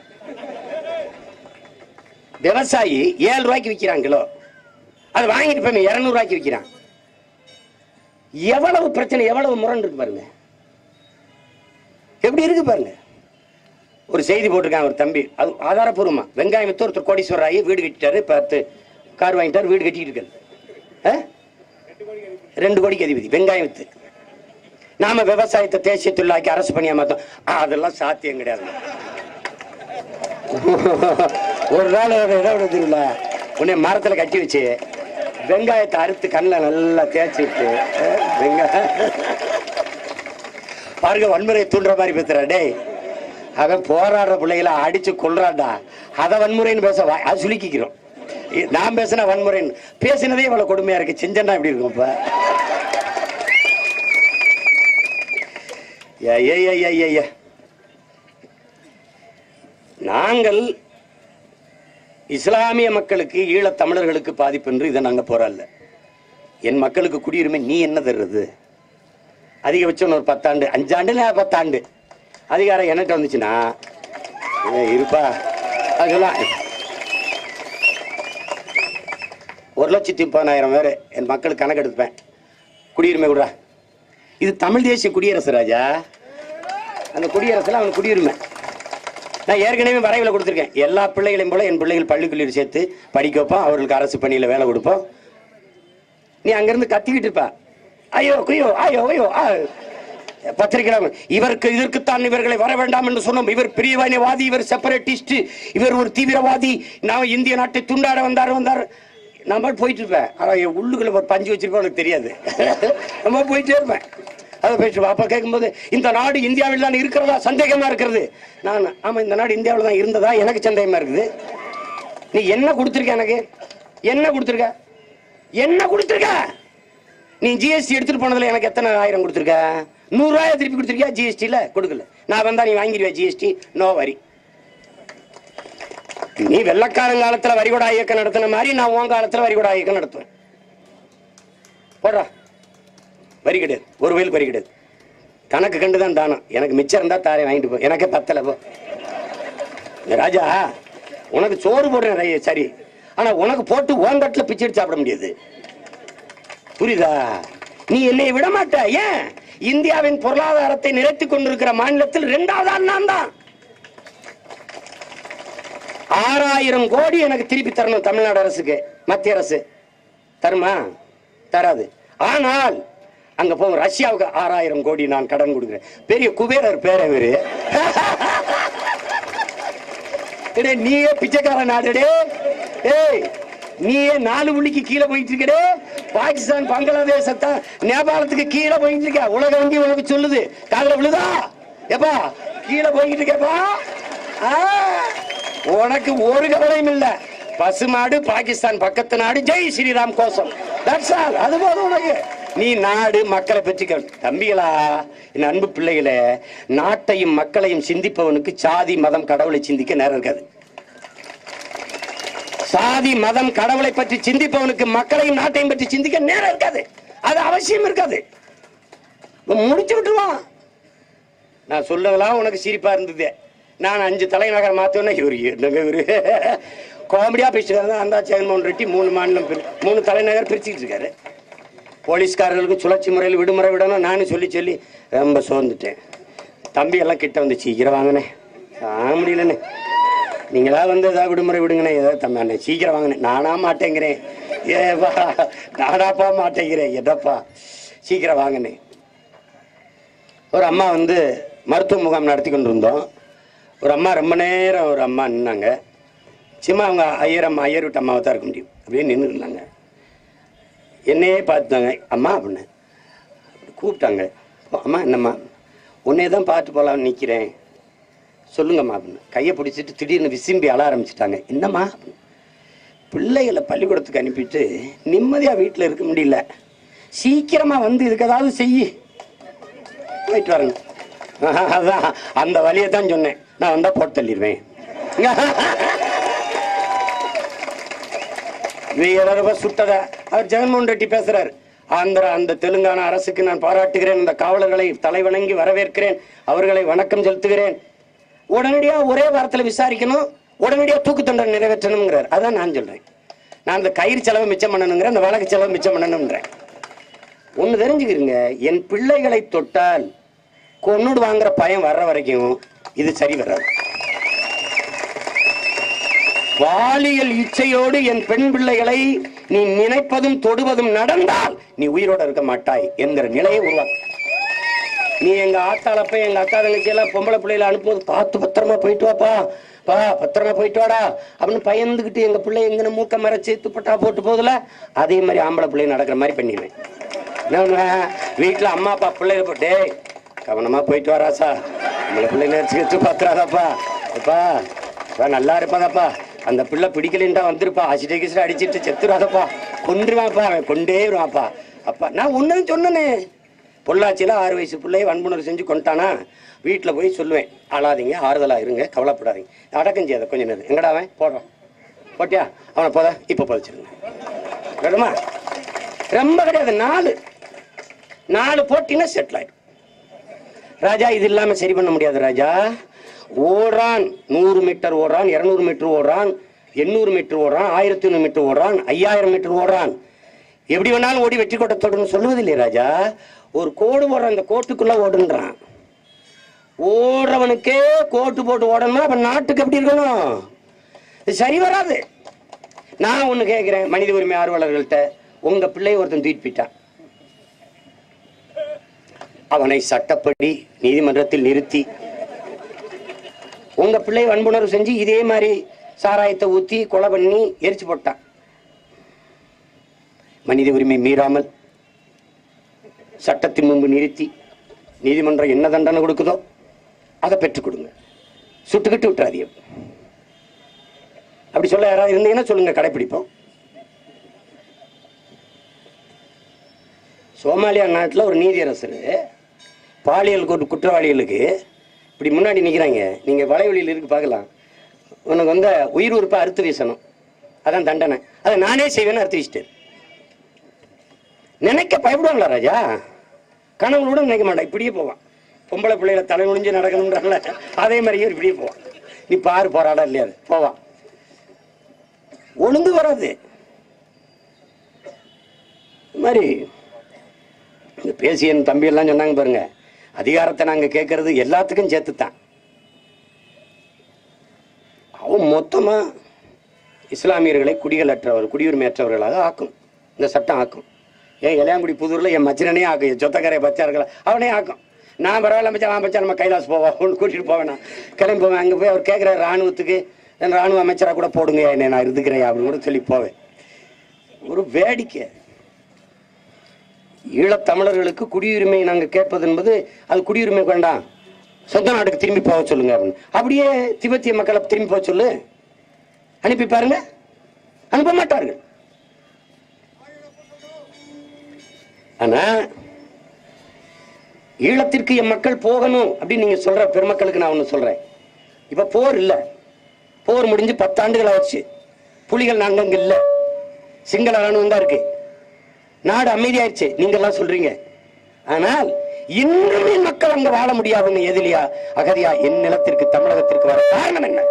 விவசாயி ஏழு ரூபாய்க்கு விற்கிறான் கிலோ அது வாங்கிட்டு போய் இருநூறு ரூபாய்க்கு விற்கிறான் எவ்வளவு பிரச்சனை எவ்வளவு முரண் இருக்கு பாருங்க எப்படி இருக்கு பாருங்க ஒரு செய்தி போட்டிருக்கான் ஒரு தம்பி அது ஆதாரப்பூர்வமா வெங்காயம் வித்து ஒருத்தர் கோடீஸ்வரர் ஆகி வீடு கட்டிட்டாரு பத்து கார் வாங்கிட்டாரு வீடு கட்டிட்டு இருக்காரு ஆ? ரெண்டு கோடிக்கு அதிபதி வெங்காயம் வித்து நாம விவசாயத்தை தேசிய தொழிலாக்கி அரசு பணியா மாத்தோம் ஆ, அதெல்லாம் சாத்தியம் கிடையாது ஒரு நாள் ஒரு இடம் விடுதில்ல உன்னை மரத்துல கட்டி வச்சு வெங்காயத்தை அறுத்து கண்ணில் நல்லா தேய்ச்சி விட்டு அஹ், வெங்காயம் பாருங்க வன்முறையை தூண்டுற மாதிரி பேசுற டேய் அவன் போராடுற பிள்ளைகளை அடிச்சு கொள்றான்டா அதை வன்முறைன்னு பேச வா- அது சுலுக்கிக்கிறோம் இ- நான் பேசின வன்முறைன்னு பேசினதே இவ்வளவு கொடுமையா இருக்கு செஞ்சனா எப்படி இருக்கும் இப்ப ஏ, ஏ, ஏ, ஏ, ஏ, ஏ. நாங்கள் இஸ்லாமிய மக்களுக்கு ஈழத் தமிழர்களுக்கு பாதிப்பு என்று இதை நாங்க போராடல என் மக்களுக்கு குடியுரிமை நீ என்ன தருறது அதிகபட்சம் ஒரு பத்தாண்டு அஞ்சாண்டு இல்ல பத்தாண்டு அதிகாரம் என்கிட்ட வந்துச்சுன்னா ஏய், இருப்பா அதெல்லாம் ஒரு லட்சத்தி முப்பதாயிரம் பேர் என் மக்களுக்கு கணக்கு எடுப்பேன் குடியுரிமை விடுறா இது தமிழ் தேசிய குடியரசு ராஜா அந்த குடியரசுல அவனுக்கு குடியுரிமை நான் ஏற்கனவே வரைவில் கொடுத்துருக்கேன் எல்லா பிள்ளைகளையும் போல என் பிள்ளைகள் பள்ளிக்குள்ளில் சேர்த்து படிக்க வைப்போம் அவர்களுக்கு அரசு பணியில் வேலை கொடுப்போம் நீ அங்கிருந்து கத்திக்கிட்டு இருப்ப ஐயோ குய்யோ ஐயோ ஐயோ ஆ. பத்திரிகையாளர் இவருக்கு இதற்குத்தான் இவர்களை வர வேண்டாம் என்று சொன்னோம் இவர் பிரியவாதிவாதி இவர் செப்பரேட்டிஸ்ட் இவர் ஒரு தீவிரவாதி நான் இந்திய நாட்டை துண்டாட வந்தார் வந்தார் நம்ம போயிட்டு இருப்பேன் ஆனா என் உள்ளுக்குள்ள ஒரு பஞ்சு வச்சிருப்பேன் எனக்கு தெரியாது நம்ம போயிட்டே இருப்பேன் அதை பேசுவேன் அப்ப கேட்கும்போது இந்த நாடு இந்தியாவில் தான் இருக்கிறதா சந்தேகமா இருக்கிறது நான் ஆமா இந்த நாடு இந்தியாவில் தான் இருந்ததா எனக்கு சந்தேகமா இருக்குது நீ என்ன கொடுத்துருக்க எனக்கு என்ன கொடுத்துருக்க என்ன கொடுத்துருக்க நீ ஜிஎஸ்டி எடுத்துட்டு போனதுல எனக்கு எத்தனை ஆயிரம் கொடுத்துருக்க நூறு ரூபாய் திருப்பி கொடுத்துருக்கியா ஜிஎஸ்டில கொடுக்கல நான் வந்தா நீ வாங்கிடுவியா ஜிஎஸ்டி நோ வரி நீ வெள்ளக்காரன் காலத்துல வரிகொடா இயக்கம் நடத்தின மாதிரி நான் உன் காலத்துல வரிகொடா இயக்கம் நடத்துவேன் போடுறா வரி கிடையாது ஒரு வயலுக்கு வரி கிடையாது கணக்கு கண்டு தான் தானம் எனக்கு மிச்சம் இருந்தா தாரே வாங்கிட்டு போ எனக்கே பத்தல போ ராஜா உனக்கு சோறு போடுறேன் ரை- சரி ஆனா உனக்கு போட்டு ஓங்கட்டுல பிச்சை எடுத்து சாப்பிட முடியாது புரியுதா நீ என்னை விட மாட்ட ஏன் இந்தியாவின் பொருளாதாரத்தை நிலைத்துக் கொண்டிருக்கிற மாநிலத்தில் இரண்டாவது ஆள் நான் தான் ஆறாயிரம் கோடி எனக்கு திருப்பி தரணும் தமிழ்நாடு அரசுக்கு மத்திய அரசு தருமா தராது ஆனால் அங்க போங்க ரஷ்யாவுக்கு ஆறாயிரம் கோடி நான் கடன் கொடுக்குறேன் பெரிய குபேரர் பேர் அவரு டேய், நீயே பிச்சைக்கார நாடுடே ஏய் நீயே நாலு புள்ளிக்கு கீழே போயிட்டு இருக்கடே பாகிஸ்தான் பங்களாதேசத்தா நேபாளத்துக்கு கீழே போயிட்டு இருக்க உலக வங்கி உனக்கு சொல்லுது காதுல விழுதா எப்பா கீழே போயிட்டு இருக்கேப்பா ஆ, உனக்கு ஒரு கவலையும் இல்ல பசுமாடு பாகிஸ்தான் பக்கத்து நாடு ஜெய் ஸ்ரீராம் கோசம் தட்ஸ் ஆல் அது போதும் உனக்கு நீ நாடு மக்களை பற்றி கவனி- தம்பிகளா என் அன்பு பிள்ளைகளே நாட்டையும் மக்களையும் சிந்திப்பவனுக்கு சாதி மதம் கடவுளை சிந்திக்க நேரம் இருக்காது சாதி மதம் கடவுளை பற்றி சிந்திப்பவனுக்கு மக்களையும் நாட்டையும் பற்றி சிந்திக்க நேரம் இருக்காது அது அவசியம் இருக்காது இவன் முடிச்சு விட்டுருவான் நான் சொல்லதெல்லாம் உனக்கு சிரிப்பா இருந்தது நான் அஞ்சு தலைநகர் மாத்தோன்னா இவரு என்னங்க இவரு காமெடியா பேசிட்டு அந்த ஜெகன்மோகன் ரெட்டி மூணு மாநிலம் பிரி- மூணு தலைநகர் பிரிச்சுக்கிட்டு இருக்காரு போலீஸ்காரர்களுக்கு சுழற்சி முறையில் விடுமுறை விடணும் நானும் சொல்லி சொல்லி ரொம்ப சோர்ந்துட்டேன் தம்பி எல்லாம் கிட்ட வந்து சீக்கிரம் வாங்கினே ஆ முடியலண்ணே நீங்களா வந்து ஏதாவது விடுமுறை விடுங்கண்ணே ஏதாவது தம்பி அண்ணே சீக்கிரம் வாங்கினேன் நானா மாட்டேங்கிறேன் ஏப்பா நானாப்பா மாட்டேங்கிறேன் என்னப்பா சீக்கிரம் வாங்கினே ஒரு அம்மா வந்து மருத்துவ முகாம் நடத்தி கொண்டு இருந்தோம் ஒரு அம்மா ரொம்ப நேரம் ஒரு அம்மா நின்னாங்க சும்மா அவங்க ஐயர் அம்மா ஐயர் விட்டு அம்மாவை தான் இருக்க முடியும் அப்படியே நின்று இருந்தாங்க என்னையே பார்த்தாங்க அம்மா அப்படின்னு கூப்பிட்டாங்க "ஓ, அம்மா என்னம்மா உன்னே தான் பார்த்து போகலான்னு நிற்கிறேன் சொல்லுங்கம்மா அப்படின்னு கையை பிடிச்சிட்டு திடீர்னு விசும்பி அழ ஆரம்பிச்சிட்டாங்க என்னம்மா அப்படின்னு பிள்ளைகளை பள்ளிக்கூடத்துக்கு அனுப்பிட்டு நிம்மதியாக வீட்டில் இருக்க முடியல சீக்கிரமாக வந்து இதுக்கு ஏதாவது செய்யி போயிட்டு வரேங்க அதான் அந்த வழியை தான் சொன்னேன் நான் வந்தால் போட்டு தள்ளிடுவேன் வீரரவ சுட்டத அவர் ஜெகன்மோகன் ரெட்டி பேசுறாரு ஆந்திர அந்த தெலுங்கானா அரசுக்கு நான் பாராட்டுகிறேன் அந்த காவலர்களை தலைவணங்கி வரவேற்கிறேன் அவர்களை வணக்கம் செலுத்துகிறேன் உடனடியா ஒரே வாரத்துல விசாரிக்கணும் உடனடியா தூக்கு தண்டனை நிறைவேற்றணுங்கிறார் அதான் நான் சொல்றேன் நான் அந்த கயிறு செலவு மிச்சம் பண்ணணுங்கிறேன் அந்த வழக்கு செலவு மிச்சம் பண்ணணும்ன்றேன் ஒன்று தெரிஞ்சுக்கிறீங்க என் பிள்ளைகளை தொட்டால் கொன்னுடு வாங்குற பயம் வர்ற வரைக்கும் இது சரி வராது பாலியல் இச்சையோடு என் பெண் பிள்ளைகளை நீ நினைப்பதும் தொடுவதும் நடந்தால் நீ உயிரோட இருக்க மாட்டாய் என்கிற நிலையை உருவாக்கு நீ எங்க ஆத்தாளப்ப எங்க அக்கா தங்கச்சி எல்லாம் பொம்பளை பிள்ளைகளை அனுப்பும்போது பார்த்து பத்திரமா போயிட்டு வாப்பா பா பத்திரமா போயிட்டு வாடா அப்படின்னு பயந்துகிட்டு எங்க பிள்ளை எங்கன மூக்க மறைச்சு துப்பட்டா போட்டு போதுல அதே மாதிரி ஆம்பளை பிள்ளை நடக்கிற மாதிரி பண்ணிடுவேன் என்ன பண்ணுவேன்? வீட்டுல அம்மா அப்பா பிள்ளைய போட்டு "டேய், கவனமா போயிட்டு வராசா நம்மளை பிள்ளை நினைச்சு வச்சு பத்திராதாப்பா அப்பா அப்பா, நல்லா இருப்பாதாப்பா அந்த பிள்ளை பிடிக்கலன்டா வந்திருப்பா அசிட்டை கிசிட்ட அடிச்சிட்டு செத்துறாதப்பா கொன்றுவாப்பா அவன் கொண்டே வருவான்ப்பா அப்பா நான் ஒன்னும் சொன்னனே பொள்ளாச்சியில் ஆறு வயசு பிள்ளைய வன்புணர்வு செஞ்சு கொண்டானா வீட்டில் போய் சொல்லுவேன் அழாதீங்க ஆறுதலாக இருங்க கவலைப்படாதீங்க அடக்கம் செய்யாத கொஞ்ச நேரம் எங்கடா அவன் போடுறான் போட்டியா அவனை போத இப்போ புதைச்சிருங்க வேணுமா ரொம்ப கிடையாது நாலு நாலு போட்டினா செட்டில் ஆயிடும் ராஜா இது இல்லாம சரி பண்ண முடியாது ராஜா ஓடுறான் நூறு மீட்டர் ஓடுறான் இருநூறு மீட்டர் ஓடுறான் எண்ணூறு மீட்டர் ஓடுறான் ஆயிரத்தி ஐநூறு மீட்டர் ஓடுறான் ஐயாயிரம் மீட்டர் ஓடுறான் எப்படி வேணாலும் ஓடி வெற்றி கோட்டை தொடர்ந்து சொல்லுவதில்லை ராஜா ஒரு கோடு போடுறான் அந்த கோட்டுக்குள்ள ஓடுன்றான் ஓடுறவனுக்கே கோட்டு போட்டு ஓடணும்னா அப்ப நாட்டுக்கு எப்படி இருக்கணும் இது சரி வராது நான் ஒண்ணு கேட்கிறேன் மனித உரிமை ஆர்வலர்கள்ட்ட உங்க பிள்ளைய ஒருத்தன் தூக்கிட்டு போயிட்டான் அவனை சட்டப்படி நீதிமன்றத்தில் நிறுத்தி உங்க பிள்ளை வன்புணர்வு செஞ்சு இதே மாதிரி சாராயத்தை ஊத்தி கொலை பண்ணி எரிச்சு போட்டான் மனித உரிமை மீறாமல் சட்டத்தின் முன்பு நிறுத்தி நீதிமன்றம் என்ன தண்டனை கொடுக்குதோ அதை பெற்றுக் கொடுங்க சுட்டுக்கிட்டு விட்டுறாதீங்க அப்படி சொல்ல யாராவது இருந்தீங்கன்னா சொல்லுங்க கடைப்பிடிப்போம் சோமாலியா நாட்டில் ஒரு நீதியரசர் பாலியல் குற்ற- குற்றவாளிகளுக்கு இப்படி முன்னாடி நிற்கிறாங்க நீங்கள் வலைவெளியில் இருக்கு பார்க்கலாம் உனக்கு வந்து உயிர் உறுப்பை அறுத்து வீசணும் அதான் தண்டனை அதை நானே செய்வேன்னு அறுத்து வீசிட்டாரு நினைக்க பயப்படுவாங்களா ராஜா கனவுல கூட நினைக்க மாட்டான் இப்படியே போவான் பொம்பளை பிள்ளைகளை தலை முடிஞ்சு நடக்கணுன்றாங்கள அதே மாதிரியே இப்படியே போவான் நீ பாரு போராட இல்லையா அது. போவான் ஒழுங்கு வராது இது மாதிரி இந்த பேசி என் தம்பி எல்லாம் சொன்னாங்க பாருங்க அதிகாரத்தை நாங்க கேட்கறது எல்லாத்துக்கும் சேர்த்து தான் அவன் மொத்தமா இஸ்லாமியர்களை குடிகளற்றவர் குடியுரிமையற்றவர்களாக ஆக்கும் இந்த சட்டம் ஆக்கும் ஏன் இளையாங்குடி புதூர்ல என் மச்சினனே ஆக்கும் என் சொத்தக்காரைய பச்சார்கள அவனே ஆக்கும் நான் பரவாயில்ல மச்சான் அவன் மச்சான் நம்ம கைலாஸ் போவா ஒன்று கூட்டிட்டு போவேன் நான் கிளம்பி போவேன் அங்கே போய் அவர் கேட்குற ராணுவத்துக்கு நான் ராணுவ அமைச்சராக கூட போடுங்க என்னை நான் இருந்துக்கிறேன் அப்படின்னு கூட சொல்லி போவேன் ஒரு வேடிக்கை ஈழத்தமிழர்களுக்கு குடியுரிமை நாங்கள் கேட்பது என்பது அது குடியுரிமை வேண்டாம் சொந்த நாட்டுக்கு திரும்பி போக சொல்லுங்க அப்படின்னு அப்படியே திபெத்திய மக்களை திரும்பி போக சொல்லு அனுப்பி பாருங்க அனுப்ப மாட்டார்கள் ஆனா ஈழத்திற்கு என் மக்கள் போகணும் அப்படின்னு நீங்க சொல்ற பெருமக்களுக்கு நான் ஒண்ணு சொல்றேன் இப்ப போர் இல்ல போர் முடிஞ்சு பத்தாண்டுகள் ஆச்சு புலிகள் நாங்க அங்க இல்ல சிங்கள ராணுவம் தான் இருக்கு நாடு அமைதியாயிருச்சு நீங்க எல்லாம் சொல்றீங்க ஆனால் இன்னுமே மக்கள் அங்க வாழ முடியாதுன்னு எதிலியா அகதியா என் நிலத்திற்கு தமிழகத்திற்கு வர காரணம் என்ன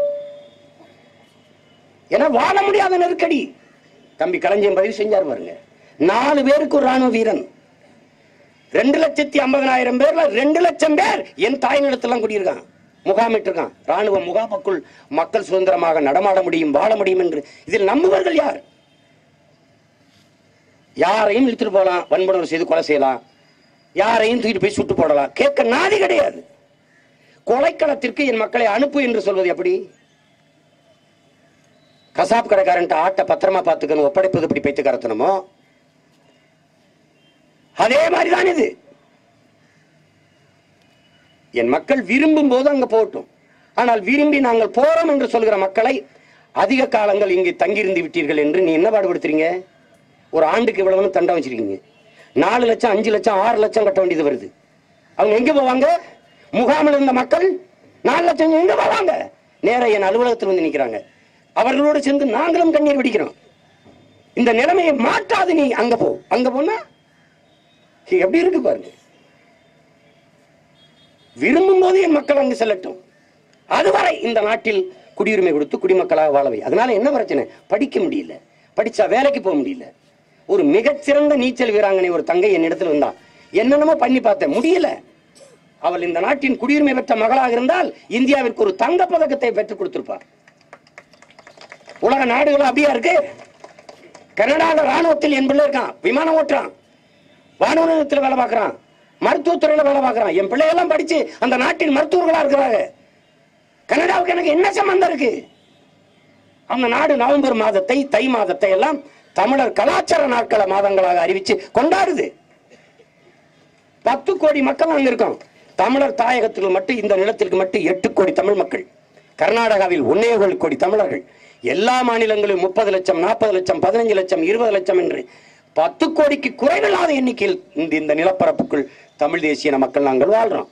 ஏன்னா வாழ முடியாத நெருக்கடி தம்பி களஞ்சியம் பதிவு செஞ்சார் பாருங்க நாலு பேருக்கு ஒரு ராணுவ வீரன் ரெண்டு லட்சத்தி ஐம்பதனாயிரம் பேர்ல ரெண்டு லட்சம் பேர் என் தாய் நிலத்தெல்லாம் குடியிருக்கான் முகாமிட்டு இருக்கான் ராணுவ முகாமுக்குள் மக்கள் சுதந்திரமாக நடமாட முடியும் வாழ முடியும் என்று இதில் நம்புவர்கள் யார் யாரையும் இழுத்துட்டு போகலாம் வன்புணர்வு செய்து கொலை செய்யலாம் யாரையும் தூக்கிட்டு போய் சுட்டு போடலாம் கேட்க நாதி கிடையாது கொலைக்களத்திற்கு என் மக்களை அனுப்பு என்று சொல்வது எப்படி கசாப் கடைக்காரன்ட்ட ஆட்டை பத்திரமா பார்த்துக்கணும் ஒப்படைப்பது எப்படி பைத்து கரத்தணுமோ அதே மாதிரிதான் இது என் மக்கள் விரும்பும் போது அங்க போகட்டும் ஆனால் விரும்பி நாங்கள் போறோம் என்று சொல்கிற மக்களை அதிக காலங்கள் இங்கு தங்கியிருந்து விட்டீர்கள் என்று நீ என்ன பாடுபடுத்துறீங்க ஒரு ஆண்டுக்கு இவ்வளவுன்னு தண்டம் வச்சிருக்கீங்க நாலு லட்சம் அஞ்சு லட்சம் ஆறு லட்சம் கட்ட வேண்டியது வருது அவங்க எங்க போவாங்க முகாமில் இருந்த மக்கள் நாலு லட்சம் எங்க போவாங்க நேரா என் அலுவலகத்தில் வந்து நிக்கிறாங்க அவர்களோடு சேர்ந்து நாங்களும் கண்ணீர் வெடிக்கிறோம் இந்த நிலைமையை மாற்றாது நீ அங்க போ அங்க போனா எப்படி இருக்கு பாருங்க விரும்பும் போது என் மக்கள் அங்கு செல்லட்டும் அதுவரை இந்த நாட்டில் குடியுரிமை கொடுத்து குடிமக்களாக வாழவை அதனால என்ன பிரச்சனை படிக்க முடியல படிச்சா வேலைக்கு போக முடியல ஒரு மிகச்சிறந்த நீச்சல் வீராங்கனை ஒரு தங்கை என் இடத்துல வந்தா என்னென்னமோ பண்ணி பார்த்தேன் முடியல அவள் இந்த நாட்டின் குடியுரிமை பெற்ற மகளாக இருந்தால் இந்தியாவிற்கு ஒரு தங்க பதக்கத்தை பெற்றுக் கொடுத்திருப்பார் உலக நாடுகள் அப்படியா இருக்கு கனடால ராணுவத்தில் என் பிள்ளை இருக்கான் விமானம் ஓட்டுறான் வானூர் நிலையத்தில் வேலை பார்க்கறான் மருத்துவத்துறையில வேலை பார்க்கறான் என் பிள்ளையெல்லாம் படிச்சு அந்த நாட்டின் மருத்துவர்களா இருக்கிறாங்க கனடாவுக்கு எனக்கு என்ன சம்பந்தம் இருக்கு அந்த நாடு நவம்பர் மாதத்தை தை மாதத்தை எல்லாம் தமிழர் கலாச்சார நாட்கள மாதங்களாக அறிவிச்சு கொண்டாடுது பத்து கோடி மக்கள் அங்க இருக்கோம் தமிழர் தாயகத்தில் மட்டும் இந்த நிலத்திற்கு மட்டும் எட்டு கோடி தமிழ் மக்கள் கர்நாடகாவில் ஒன்னே ஒரு கோடி தமிழர்கள் எல்லா மாநிலங்களிலும் முப்பது லட்சம் நாற்பது லட்சம் பதினஞ்சு லட்சம் இருபது லட்சம் என்று பத்து கோடிக்கு குறைவில்லாத எண்ணிக்கையில் இந்த இந்த நிலப்பரப்புக்குள் தமிழ் தேசிய மக்கள் நாங்கள் வாழ்றோம்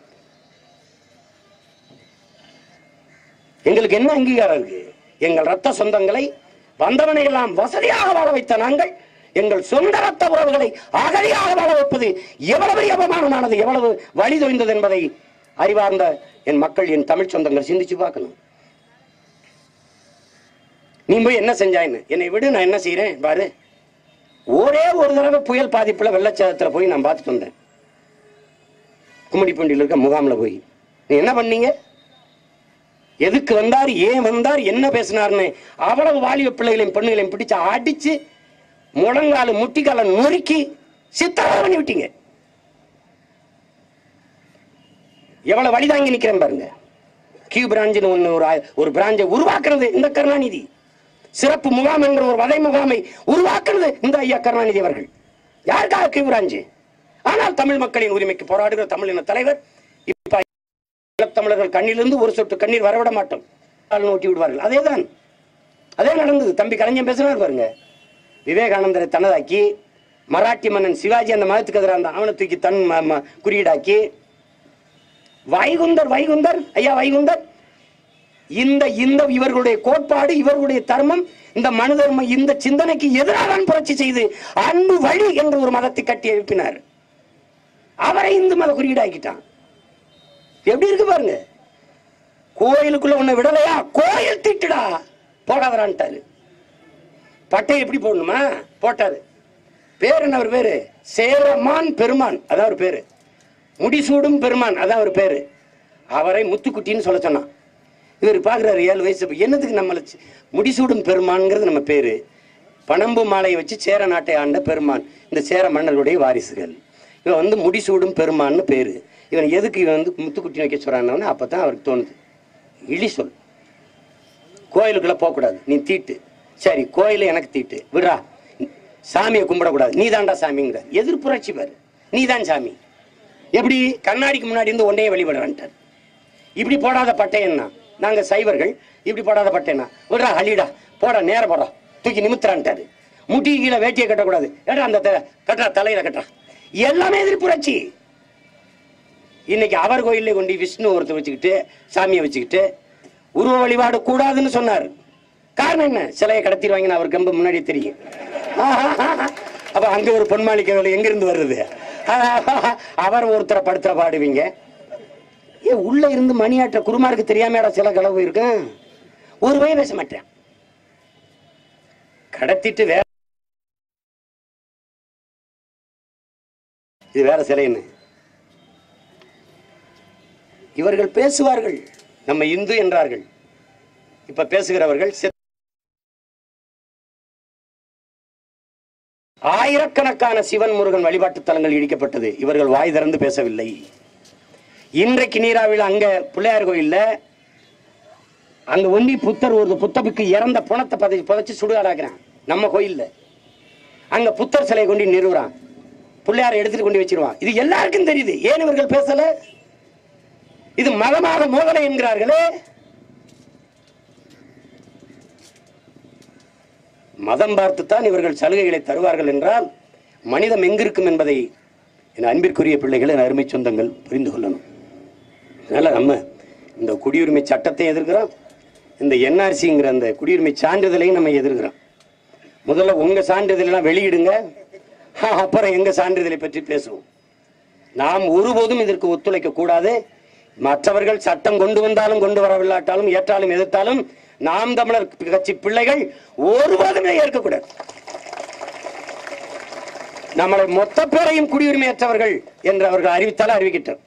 எங்களுக்கு என்ன அங்கீகாரம் இருக்கு எங்கள் ரத்த சொந்தங்களை வந்தவனை எல்லாம் வசதியாக வாழ வைத்த நாங்கள் எங்கள் சொந்த ரத்த உறவுகளை அகதியாக வாழ வைப்பது எவ்வளவு அவமானமானது எவ்வளவு வழி தொய்ந்தது என்பதை அறிவார்ந்த என் மக்கள் என் தமிழ் சொந்தங்கள் சிந்திச்சு பார்க்கணும் நீ போய் என்ன செஞ்சாயின்னு என்னை விடு நான் என்ன செய்யறேன் பாரு ஒரே ஒரு தடவை புயல் பாதிப்புல வெள்ளச்சேதத்துல போய் நான் பார்த்துட்டு வந்தேன் கும்மிடிப்பூண்டியில் இருக்க முகாம்ல போய் நீ என்ன பண்ணீங்க எதுக்கு வந்தார் ஏன் வந்தார் என்ன பேசினார்னு அவ்வளவு வாலிப பிள்ளைகளையும் பெண்ணுகளையும் பிடிச்சு அடிச்சு முழங்கால முட்டிக்கால நொறுக்கி சித்திரவதை பண்ணி விட்டீங்க எவ்வளவு வழி தாங்கி நிக்கிறேன் பாருங்க கியூ பிராஞ்சுன்னு ஒண்ணு ஒரு ஆ- ஒரு பிராஞ்சை உருவாக்குறது இந்த கருணாநிதி சிறப்பு முகாம் என்ற ஒரு வதை முகாமை உருவாக்குறது இந்த ஐயா கருணாநிதி அவர்கள் யாருக்காக கியூ பிராஞ்சு ஆனால் தமிழ் மக்களின் உரிமைக்கு போராடுகிற தமிழின தலைவர் இப்ப தமிழர்கள் கண்ணிலிருந்து ஒரு சொட்டு கண்ணீர் வரவிட மாட்டோம் கால் நோட்டி விடுவார்கள் அதேதான் அதே நடந்தது தம்பி கலைஞன் பேசினார் பாருங்க விவேகானந்தரை தனதாக்கி மராட்டி மன்னன் சிவாஜி அந்த மதத்துக்கு எதிராக இருந்தான் அவனை தூக்கி தன் ம- ம- குறியீடாக்கி வைகுந்தர் வைகுந்தர் ஐயா வைகுந்தர் இந்த இந்த இவர்களுடைய கோட்பாடு இவர்களுடைய தர்மம் இந்த மனு தர்மம் இந்த சிந்தனைக்கு எதிராக புரட்சி செய்து அன்பு வழி என்ற ஒரு மதத்தை கட்டி எழுப்பினார் அவரை இந்து மத குறியீடாக்கிட்டான் எப்படி இருக்கு பாருங்க கோயிலுக்குள்ள உன்னை விடலையா கோயில் திட்டுடா போடாதரான்ட்டாரு பட்டை எப்படி போடணுமா போட்டாரு பேர் என்ன அவர் பேரு சேரமான் பெருமான் அதான் அவர் பேரு முடிசூடும் பெருமான் அதான் அவர் பேரு அவரை முத்துக்குட்டின்னு சொல்ல சொன்னான் இவர் பார்க்குறாரு ஏழு வயசு அப்ப என்னதுக்கு நம்மளை சி- முடிசூடும் பெருமான்ங்கிறது நம்ம பேரு பனம்பு மாலையை வச்சு சேர நாட்டை ஆண்ட பெருமான் இந்த சேர மன்னர்களுடைய வாரிசுகள் இவன் வந்து முடிசூடும் பெருமான்னு பேரு இவன் எதுக்கு இவன் வந்து முத்துக்குட்டி வைக்க சொல்றான்னு அப்பதான் அவருக்கு தோணுது இழி சொல் கோயிலுக்குள்ள போகக்கூடாது நீ தீட்டு சரி கோயில எனக்கு தீட்டு விடுறா சாமியை கும்பிடக்கூடாது நீ தான்டா சாமிங்கிற எதிர்ப்புரட்சி பாரு நீ தான் சாமி எப்படி கண்ணாடிக்கு முன்னாடி இருந்து ஒன்றையே வழிபடுறான்ட்டார் இப்படி போடாத பட்டையன்னா நாங்க சைவர்கள் இப்படி போடாத பட்டையன்னா விடுறா அழிடா போடா நேர போடா தூக்கி நிமித்துறான்ட்டாரு முட்டி கீழே வேட்டியை கட்டக்கூடாது ஏடா அந்த த- கட்டுறா தலையில கட்டுறா எல்லாமே எதிர்ப்புரட்சி இன்னைக்கு அவர் கோயில்ல கொண்டு விஷ்ணு ஒருத்தர் வச்சுக்கிட்டு சாமியை வச்சுக்கிட்டு உருவ வழிபாடு கூடாதுன்னு சொன்னார் காரணம் என்ன சிலையை கடத்திடுவாங்கன்னு அவருக்கு ரொம்ப முன்னாடி தெரியும் அப்ப அங்க ஒரு பொன்மாளிக்கை வேலை எங்க இருந்து வருது அவர் ஒருத்தரை படுத்துற பாடுவீங்க ஏ உள்ள இருந்து மணியாற்ற குருமாருக்கு தெரியாமடா சில களவு இருக்கும் ஒரு வய பேச மாட்டேன் கடத்திட்டு வேற இது வேற சிலைன்னு இவர்கள் பேசுவார்கள் நம்ம இந்து என்றார்கள் இப்ப பேசுகிறவர்கள் செத்- ஆயிரக்கணக்கான சிவன் முருகன் வழிபாட்டு தலங்கள் இடிக்கப்பட்டது இவர்கள் வாய் திறந்து பேசவில்லை இன்றைக்கு நீராவில் அங்க பிள்ளையார் கோயில்ல அங்க ஒண்டி புத்தர் ஒரு புத்தபிக்கு இறந்த புணத்தை பதைச்சு புதைச்சு சுடுகாடாக்குறான் நம்ம கோயில்ல அங்க புத்தர் சிலையை கொண்டு நிறுவுறான் பிள்ளையாரை எடுத்துட்டு கொண்டு வச்சிருவான் இது எல்லாருக்கும் தெரியுது ஏன் இவர்கள் பேசல இது மதமாக மோதலை என்கிறார்களே மதம் பார்த்துத்தான் இவர்கள் சலுகைகளை தருவார்கள் என்றால் மனிதம் எங்கிருக்கும் என்பதை என் அன்பிற்குரிய பிள்ளைகள் என் அருமை சொந்தங்கள் புரிந்து கொள்ளணும் அதனால நம்ம இந்த குடியுரிமை சட்டத்தை எதிர்க்கிறோம் இந்த என்ஆர்சிங்கிற அந்த குடியுரிமை சான்றிதழையும் நம்ம எதிர்க்கிறோம் முதல்ல உங்க சான்றிதழெல்லாம் வெளியிடுங்க ஆ, அப்புறம் எங்க சான்றிதழை பற்றி பேசுவோம் நாம் ஒருபோதும் இதற்கு ஒத்துழைக்க கூடாது மற்றவர்கள் சட்டம் கொண்டு வந்தாலும் கொண்டு வரவில்லாட்டாலும் ஏற்றாலும் எதிர்த்தாலும் நாம் தமிழர் கட்சி பிள்ளைகள் ஒருபோதுமே ஏற்கக்கூடாது நம்மளை மொத்த பேரையும் குடியுரிமையற்றவர்கள் என்று அவர்கள் அறிவித்தாலும் அறிவிக்கிட்டோம்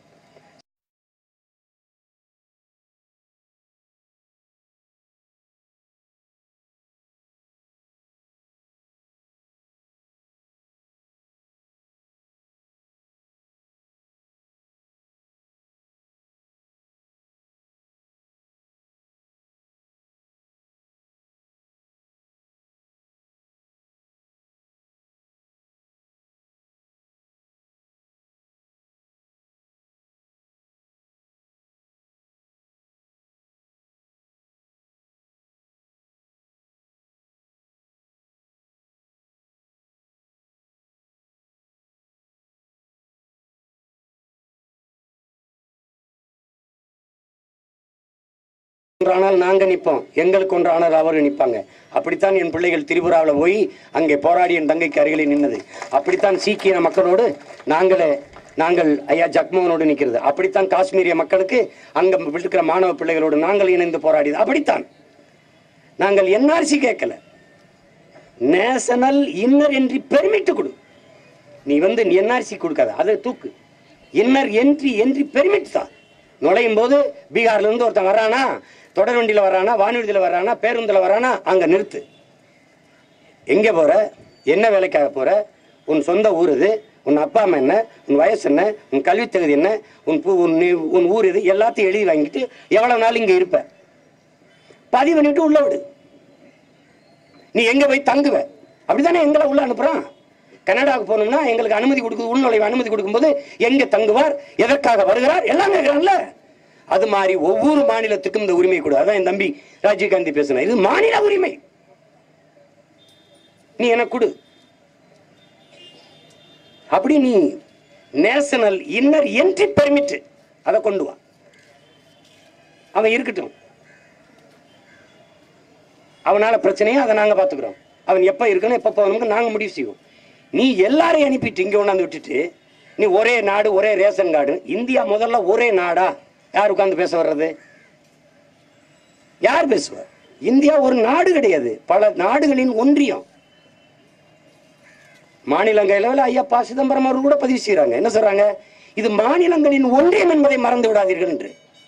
ஒன்றானால் நாங்க நிற்போம் எங்களுக்கு ஒன்றானால் அவர்கள் நிற்பாங்க அப்படித்தான் என் பிள்ளைகள் திரிபுராவில் போய் அங்கே போராடி என் தங்கைக்கு அருகிலே நின்னது அப்படித்தான் சீக்கிய மக்களோடு நாங்களே நாங்கள் ஐயா ஜக்மோகனோடு நிற்கிறது அப்படித்தான் காஷ்மீரிய மக்களுக்கு அங்க இருக்கிற மாணவ பிள்ளைகளோடு நாங்கள் இணைந்து போராடியது அப்படித்தான் நாங்கள் என்ஆர்சி கேட்கல நேஷனல் இன்னர் என்ட்ரி பெர்மிட் கொடு நீ வந்து என்ஆர்சி கொடுக்காத அதை தூக்கு இன்னர் என்ட்ரி என்ட்ரி பெர்மிட் தான் நுழையும் போது பீகார்ல இருந்து ஒருத்தன் வரானா தொடர் வண்டியில வரானா வானூர்தியில வரானா பேருந்துல வரானா அங்க நிறுத்து எங்க போற என்ன வேலைக்காக போற உன் சொந்த ஊர் இது உன் அப்பா அம்மா என்ன உன் வயசு என்ன உன் கல்வி தகுதி என்ன உன் பூ உன் நீ- உன் ஊர் இது எல்லாத்தையும் எழுதி வாங்கிட்டு எவ்வளவு நாள் இங்க இருப்ப பதிவு பண்ணிட்டு உள்ள விடு நீ எங்க போய் தங்குவ அப்படித்தானே எங்களை உள்ள அனுப்புறான் கனடாவுக்கு போகணும்னா எங்களுக்கு அனுமதி கொடுக்குது உள்நுழைவு அனுமதி கொடுக்கும்போது எங்க தங்குவார் எதற்காக வருகிறார் எல்லாம் கேட்கிறான்ல அது மாதிரி ஒவ்வொரு மாநிலத்துக்கும் இந்த உரிமை கொடு அதான் என் தம்பி ராஜீவ்காந்தி பேசின இது மாநில உரிமை நீ எனக்கு கொடு அப்படி நீ நேஷனல் இன்னர் என்ட்ரி பெர்மிட் அதை கொண்டு வா அவன் இருக்கட்டும் அவனால பிரச்சனையை அதை நாங்க பாத்துக்கிறோம் அவன் எப்ப இருக்கணும் எப்ப போகணும்னு நாங்க முடிவு செய்வோம் நீ எல்லாரையும் அனுப்பிட்டு இங்க கொண்டாந்து விட்டுட்டு நீ ஒரே நாடு ஒரே ரேஷன் கார்டு இந்தியா முதல்ல ஒரே நாடா யார் உட்கார்ந்து பேச வர்றது யார் பேசுவார் இந்தியா ஒரு நாடு கிடையாது பல நாடுகளின் ஒன்றியம் மாநிலங்களவில் ஐயா ப சிதம்பரம் அவர்கள் கூட பதிவு செய்றாங்க என்ன சொல்றாங்க இது மாநிலங்களின் ஒன்றியம் என்பதை மறந்து விடாதீர்கள் என்று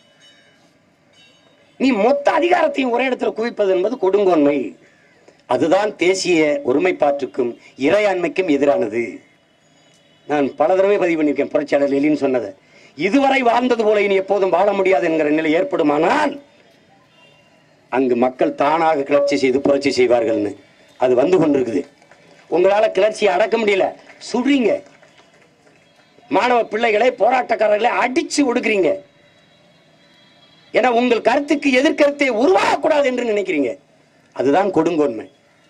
நீ மொத்த அதிகாரத்தையும் ஒரே இடத்துல குவிப்பது என்பது கொடுங்கோன்மை அதுதான் தேசிய ஒருமைப்பாட்டுக்கும் இறையாண்மைக்கும் எதிரானது நான் பல தடவை பதிவு பண்ணியிருக்கேன் புரட்சியாளர் லெலின் சொன்னதை இதுவரை வாழ்ந்தது போல இனி எப்போதும் வாழ முடியாது என்கிற நிலை ஏற்படுமானால் அங்கு மக்கள் தானாக கிளர்ச்சி செய்து புரட்சி செய்வார்கள்னு அது வந்து கொண்டிருக்குது உங்களால கிளர்ச்சியை அடக்க முடியல சுடுறீங்க மாணவ பிள்ளைகளை போராட்டக்காரர்களை அடிச்சு ஒடுக்குறீங்க ஏன்னா உங்கள் கருத்துக்கு எதிர்கருத்தை உருவாகக்கூடாது என்று நினைக்கிறீங்க அதுதான் கொடுங்கோன்மை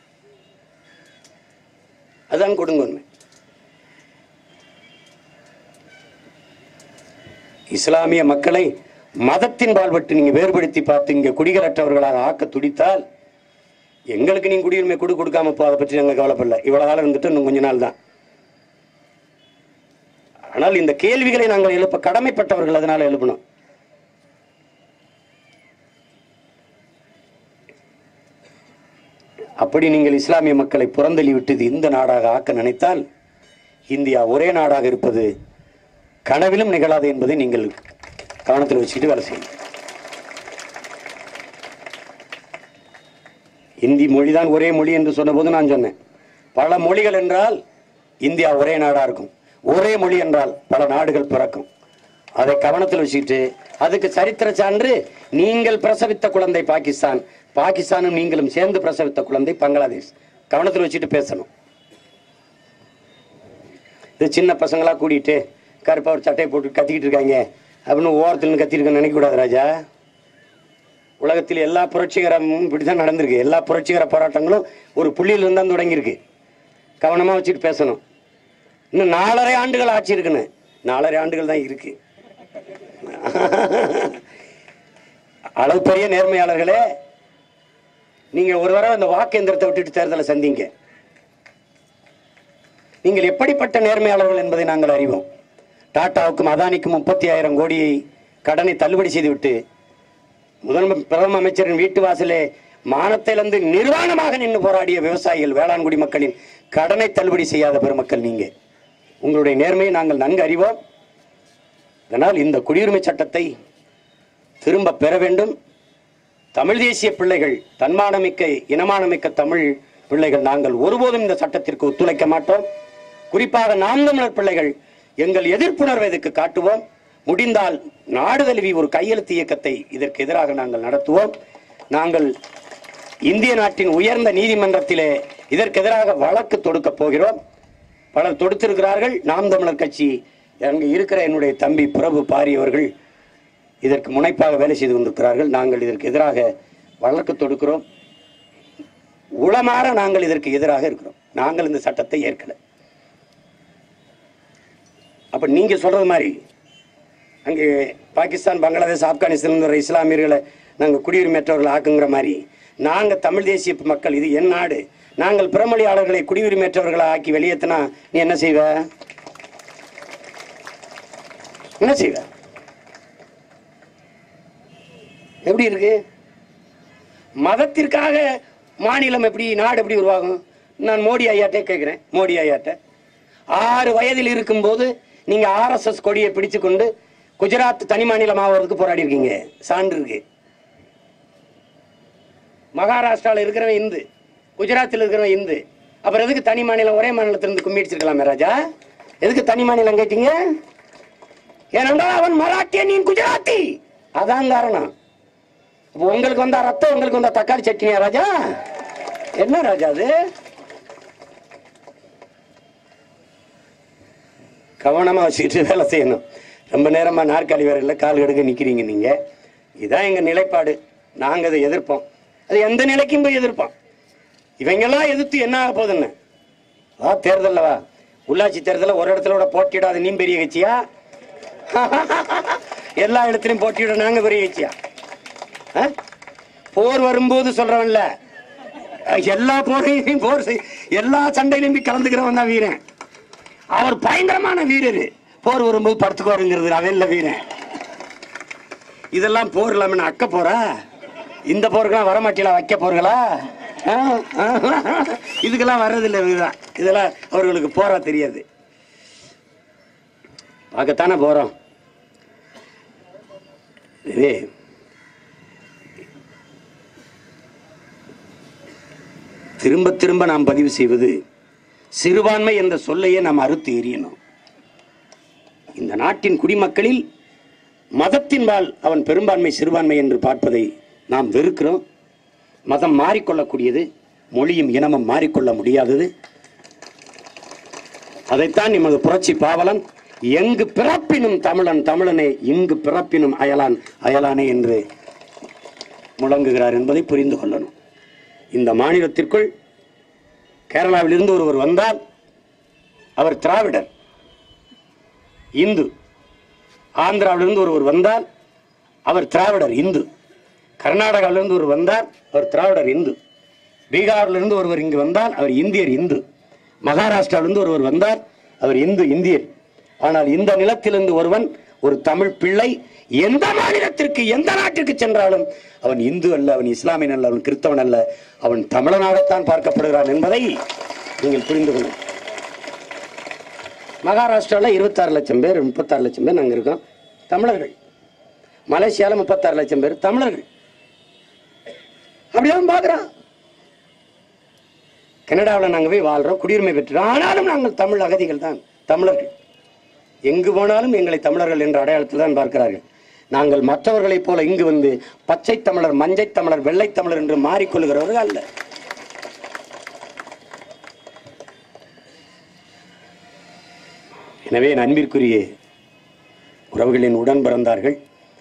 அதுதான் கொடுங்கோன்மை இஸ்லாமிய மக்களை மதத்தின் பால்பட்டு நீங்க வேறுபடுத்தி பார்த்து இங்க குடிகளற்றவர்களாக ஆக்க துடித்தால் எங்களுக்கு நீங்க குடியுரிமை கொடு கொடுக்காம போ அதை பற்றி நாங்கள் கவலைப்படல இவ்வளவு காலம் இருந்துட்டு இன்னும் கொஞ்ச நாள் தான் ஆனால் இந்த கேள்விகளை நாங்கள் எழுப்ப கடமைப்பட்டவர்கள் அதனால எழுப்பணும் அப்படி நீங்கள் இஸ்லாமிய மக்களை புறந்தள்ளி விட்டது இந்த நாடாக ஆக்க நினைத்தால் இந்தியா ஒரே நாடாக இருப்பது கனவிலும் நிகழாது என்பதை நீங்கள் கவனத்தில் வச்சுக்கிட்டு வேலை செய்யணும் இந்தி மொழிதான் ஒரே மொழி என்று சொன்னபோது நான் சொன்னேன் பல மொழிகள் என்றால் இந்தியா ஒரே நாடா இருக்கும் ஒரே மொழி என்றால் பல நாடுகள் பிறக்கும் அதை கவனத்தில் வச்சுக்கிட்டு அதுக்கு சரித்திர சான்று நீங்கள் பிரசவித்த குழந்தை பாகிஸ்தான் பாகிஸ்தானும் நீங்களும் சேர்ந்து பிரசவித்த குழந்தை பங்களாதேஷ் கவனத்தில் வச்சுட்டு பேசணும் இது சின்ன பசங்களா கூட்டிட்டு கருப்பா ஒரு சட்டையை போட்டு கத்திக்கிட்டு இருக்காங்க அப்படின்னு ஓரத்துல நின்னு கத்திட்டு நினைக்க கூடாது ராஜா உலகத்தில் எல்லா புரட்சிகரமும் இப்படிதான் நடந்திருக்கு எல்லா புரட்சிகர போராட்டங்களும் ஒரு புள்ளியிலிருந்து தான் தொடங்கியிருக்கு கவனமா வச்சுட்டு பேசணும் இன்னும் நாலரை ஆண்டுகள் ஆட்சி இருக்குன்னு நாலரை ஆண்டுகள் தான் இருக்கு அளவு பெரிய நேர்மையாளர்களே நீங்க ஒரு தடவை அந்த வாக்கேந்திரத்தை விட்டுட்டு தேர்தலை சந்திங்க நீங்கள் எப்படிப்பட்ட நேர்மையாளர்கள் என்பதை நாங்கள் அறிவோம் டாட்டாவுக்கும் அதானிக்கும் முப்பத்தி ஆயிரம் கோடியை கடனை தள்ளுபடி செய்துவிட்டு முதன்மை பிரதம அமைச்சரின் வீட்டு வாசலே மானத்திலிருந்து நிர்வாணமாக நின்று போராடிய விவசாயிகள் வேளாண்குடி மக்களின் கடனை தள்ளுபடி செய்யாத பெருமக்கள் நீங்க உங்களுடைய நேர்மையை நாங்கள் நன்கு அறிவோம் அதனால் இந்த குடியுரிமை சட்டத்தை திரும்ப பெற வேண்டும் தமிழ் தேசிய பிள்ளைகள் தன்மானமிக்க இனமானமிக்க தமிழ் பிள்ளைகள் நாங்கள் ஒருபோதும் இந்த சட்டத்திற்கு ஒத்துழைக்க மாட்டோம் குறிப்பாக நாம் தமிழர் பிள்ளைகள் எங்கள் எதிர்ப்புணர்வை இதற்கு காட்டுவோம் முடிந்தால் நாடு தழுவி ஒரு கையெழுத்து இயக்கத்தை இதற்கு எதிராக நாங்கள் நடத்துவோம் நாங்கள் இந்திய நாட்டின் உயர்ந்த நீதிமன்றத்திலே இதற்கு எதிராக வழக்கு தொடுக்கப் போகிறோம் பலர் தொடுத்திருக்கிறார்கள் நாம் தமிழர் கட்சி அங்கு இருக்கிற என்னுடைய தம்பி பிரபு பாரி அவர்கள் இதற்கு முனைப்பாக வேலை செய்து கொண்டிருக்கிறார்கள் நாங்கள் இதற்கு எதிராக வழக்கு தொடுக்கிறோம் உளமாற நாங்கள் இதற்கு எதிராக இருக்கிறோம் நாங்கள் இந்த சட்டத்தை ஏற்கல அப்ப நீங்க சொல்றது மாதிரி அங்கே பாகிஸ்தான் பங்களாதேஷ் ஆப்கானிஸ்தான் வர இஸ்லாமியர்களை நாங்கள் குடியுரிமையற்றவர்கள் ஆக்குங்கிற மாதிரி நாங்கள் தமிழ் தேசிய மக்கள் இது என் நாடு நாங்கள் பிறமொழியாளர்களை குடியுரிமையற்றவர்களை ஆக்கி வெளியேற்றினா நீ என்ன செய்வ என்ன செய்வ எப்படி இருக்கு மதத்திற்காக மாநிலம் எப்படி நாடு எப்படி உருவாகும் நான் மோடி ஐயாட்டே கேட்கிறேன் மோடி ஐயாட்ட ஆறு வயதில் இருக்கும்போது நீங்க ஆர்எஸ்எஸ் கொடியை பிடிச்சு கொண்டு குஜராத் தனி மாநிலம் ஆகிறதுக்கு போராடி இருக்கீங்க சான்று இருக்கு மகாராஷ்டிரால இருக்கிறவன் இந்து குஜராத்தில் இருக்கிறவன் இந்து அப்புறம் எதுக்கு தனி மாநிலம் ஒரே மாநிலத்திலிருந்து கும்மி அடிச்சிருக்கலாமே ராஜா எதுக்கு தனி மாநிலம் கேட்டீங்க ஏனென்றால் அவன் மராட்டிய நீ குஜராத்தி அதான் காரணம் அப்போ உங்களுக்கு வந்தா ரத்தம் உங்களுக்கு வந்தா தக்காளி சட்னியா ராஜா என்ன ராஜா அது கவனமா வச்சுக்கிட்டு வேலை செய்யணும் ரொம்ப நேரமா நாற்காலி வேற இல்லை கால் கடுக்க நிக்கிறீங்க நீங்க இதான் எங்க நிலைப்பாடு நாங்க அதை எதிர்ப்போம் அது எந்த நிலைக்கும் போய் எதிர்ப்போம் இவங்கெல்லாம் எதிர்த்து என்ன ஆக போகுதுன்னு வா தேர்தல்ல வா உள்ளாட்சி தேர்தலில் ஒரு இடத்துல கூட போட்டியிடாத நீ பெரிய கட்சியா எல்லா இடத்துலையும் போட்டியிட நாங்க பெரிய கட்சியா ஆ? போர் வரும்போது சொல்றவன்ல அஹ் எல்லா போரையும் போர் செய் எல்லா சண்டையிலும் போய் கலந்துக்கிறவன் தான் வீரன் அவர் பயங்கரமான வீரர் போர் வரும்போது படுத்துக்குவாருங்கிறது அவன் இல்ல வீரன் இதெல்லாம் போர் இல்லாம நான் அக்க போறா இந்த போருக்கெல்லாம் வரமாட்டீங்களா வைக்க போறீங்களா ஆ? ஆ? இதுக்கெல்லாம் வர்றதில்லை இதுதான் இதெல்லாம் அவர்களுக்கு போரா தெரியாது பார்க்கத்தானே போறோம் இது திரும்ப திரும்ப நாம் பதிவு செய்வது சிறுபான்மை என்ற சொல்லையே நாம் அறுத்து எறியணும் இந்த நாட்டின் குடிமக்களில் மதத்தின்பால் அவன் பெரும்பான்மை சிறுபான்மை என்று பார்ப்பதை நாம் வெறுக்கிறோம் மதம் மாறிக்கொள்ளக்கூடியது மொழியும் இனமும் மாறிக்கொள்ள முடியாதது அதைத்தான் எமது புரட்சி பாவலன் எங்கு பிறப்பினும் தமிழன் தமிழனே இங்கு பிறப்பினும் அயலான் அயலானே என்று முழங்குகிறார் என்பதை புரிந்து கொள்ளணும் இந்த மாநிலத்திற்குள் கேரளாவிலிருந்து ஒருவர் வந்தால் அவர் திராவிடர் இந்து ஆந்திராவிலிருந்து ஒருவர் வந்தால் அவர் திராவிடர் இந்து கர்நாடகாவிலிருந்து ஒருவர் வந்தால் அவர் திராவிடர் இந்து பீகாரிலிருந்து ஒருவர் இங்கு வந்தால் அவர் இந்தியர் இந்து மகாராஷ்டிராவிலிருந்து ஒருவர் வந்தால் அவர் இந்து இந்தியர் ஆனால் இந்த நிலத்திலிருந்து ஒருவன் ஒரு தமிழ் பிள்ளை எந்த மாநிலத்திற்கு எந்த நாட்டிற்கு சென்றாலும் அவன் இந்து அல்ல அவன் இஸ்லாமியன் அல்ல அவன் கிறிஸ்தவன் அல்ல அவன் தமிழனாகத்தான் பார்க்கப்படுகிறான் என்பதை நீங்கள் புரிந்து கொள்ளும் மகாராஷ்டிராவில் இருபத்தாறு லட்சம் பேர் முப்பத்தாறு லட்சம் பேர் நாங்கள் இருக்கோம் தமிழர்கள் மலேசியாவில் முப்பத்தாறு லட்சம் பேர் தமிழர்கள் அப்படியே அவன் பார்க்குறான் கனடாவில் நாங்கள் போய் வாழ்றோம் குடியுரிமை பெற்றோம் ஆனாலும் நாங்கள் தமிழ் அகதிகள் தான் தமிழர்கள் எங்கு போனாலும் எங்களை தமிழர்கள் என்ற அடையாளத்தில் தான் பார்க்கிறார்கள் நாங்கள் மற்றவர்களைப் போல இங்கு வந்து பச்சை தமிழர் மஞ்சை தமிழர் வெள்ளை தமிழர் என்று மாறிக்கொள்கிறவர்கள் அல்ல எனவே என் அன்பிற்குரிய உறவுகளின் உடன் பிறந்தார்கள்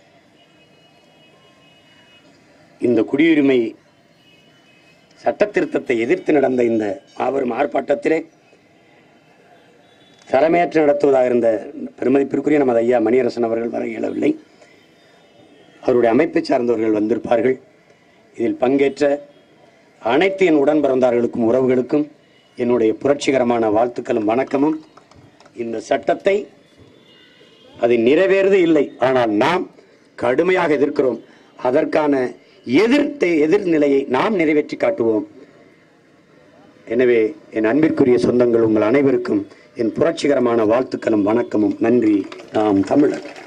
இந்த குடியுரிமை சட்ட திருத்தத்தை எதிர்த்து நடந்த இந்த மாபெரும் ஆர்ப்பாட்டத்திலே தலைமையேற்று நடத்துவதாக இருந்த பெருமதிப்பிற்குரிய நமது ஐயா மணியரசன் அவர்கள் வர இயலவில்லை அவருடைய அமைப்பை சார்ந்தவர்கள் வந்திருப்பார்கள் இதில் பங்கேற்ற அனைத்து என் உடன் பிறந்தார்களுக்கும் உறவுகளுக்கும் என்னுடைய புரட்சிகரமான வாழ்த்துக்களும் வணக்கமும் இந்த சட்டத்தை அது நிறைவேறுது இல்லை ஆனால் நாம் கடுமையாக எதிர்க்கிறோம் அதற்கான எதிர்த்தை எதிர்நிலையை நாம் நிறைவேற்றி காட்டுவோம் எனவே என் அன்பிற்குரிய சொந்தங்கள் உங்கள் அனைவருக்கும் என் புரட்சிகரமான வாழ்த்துக்களும் வணக்கமும் நன்றி நாம் தமிழர்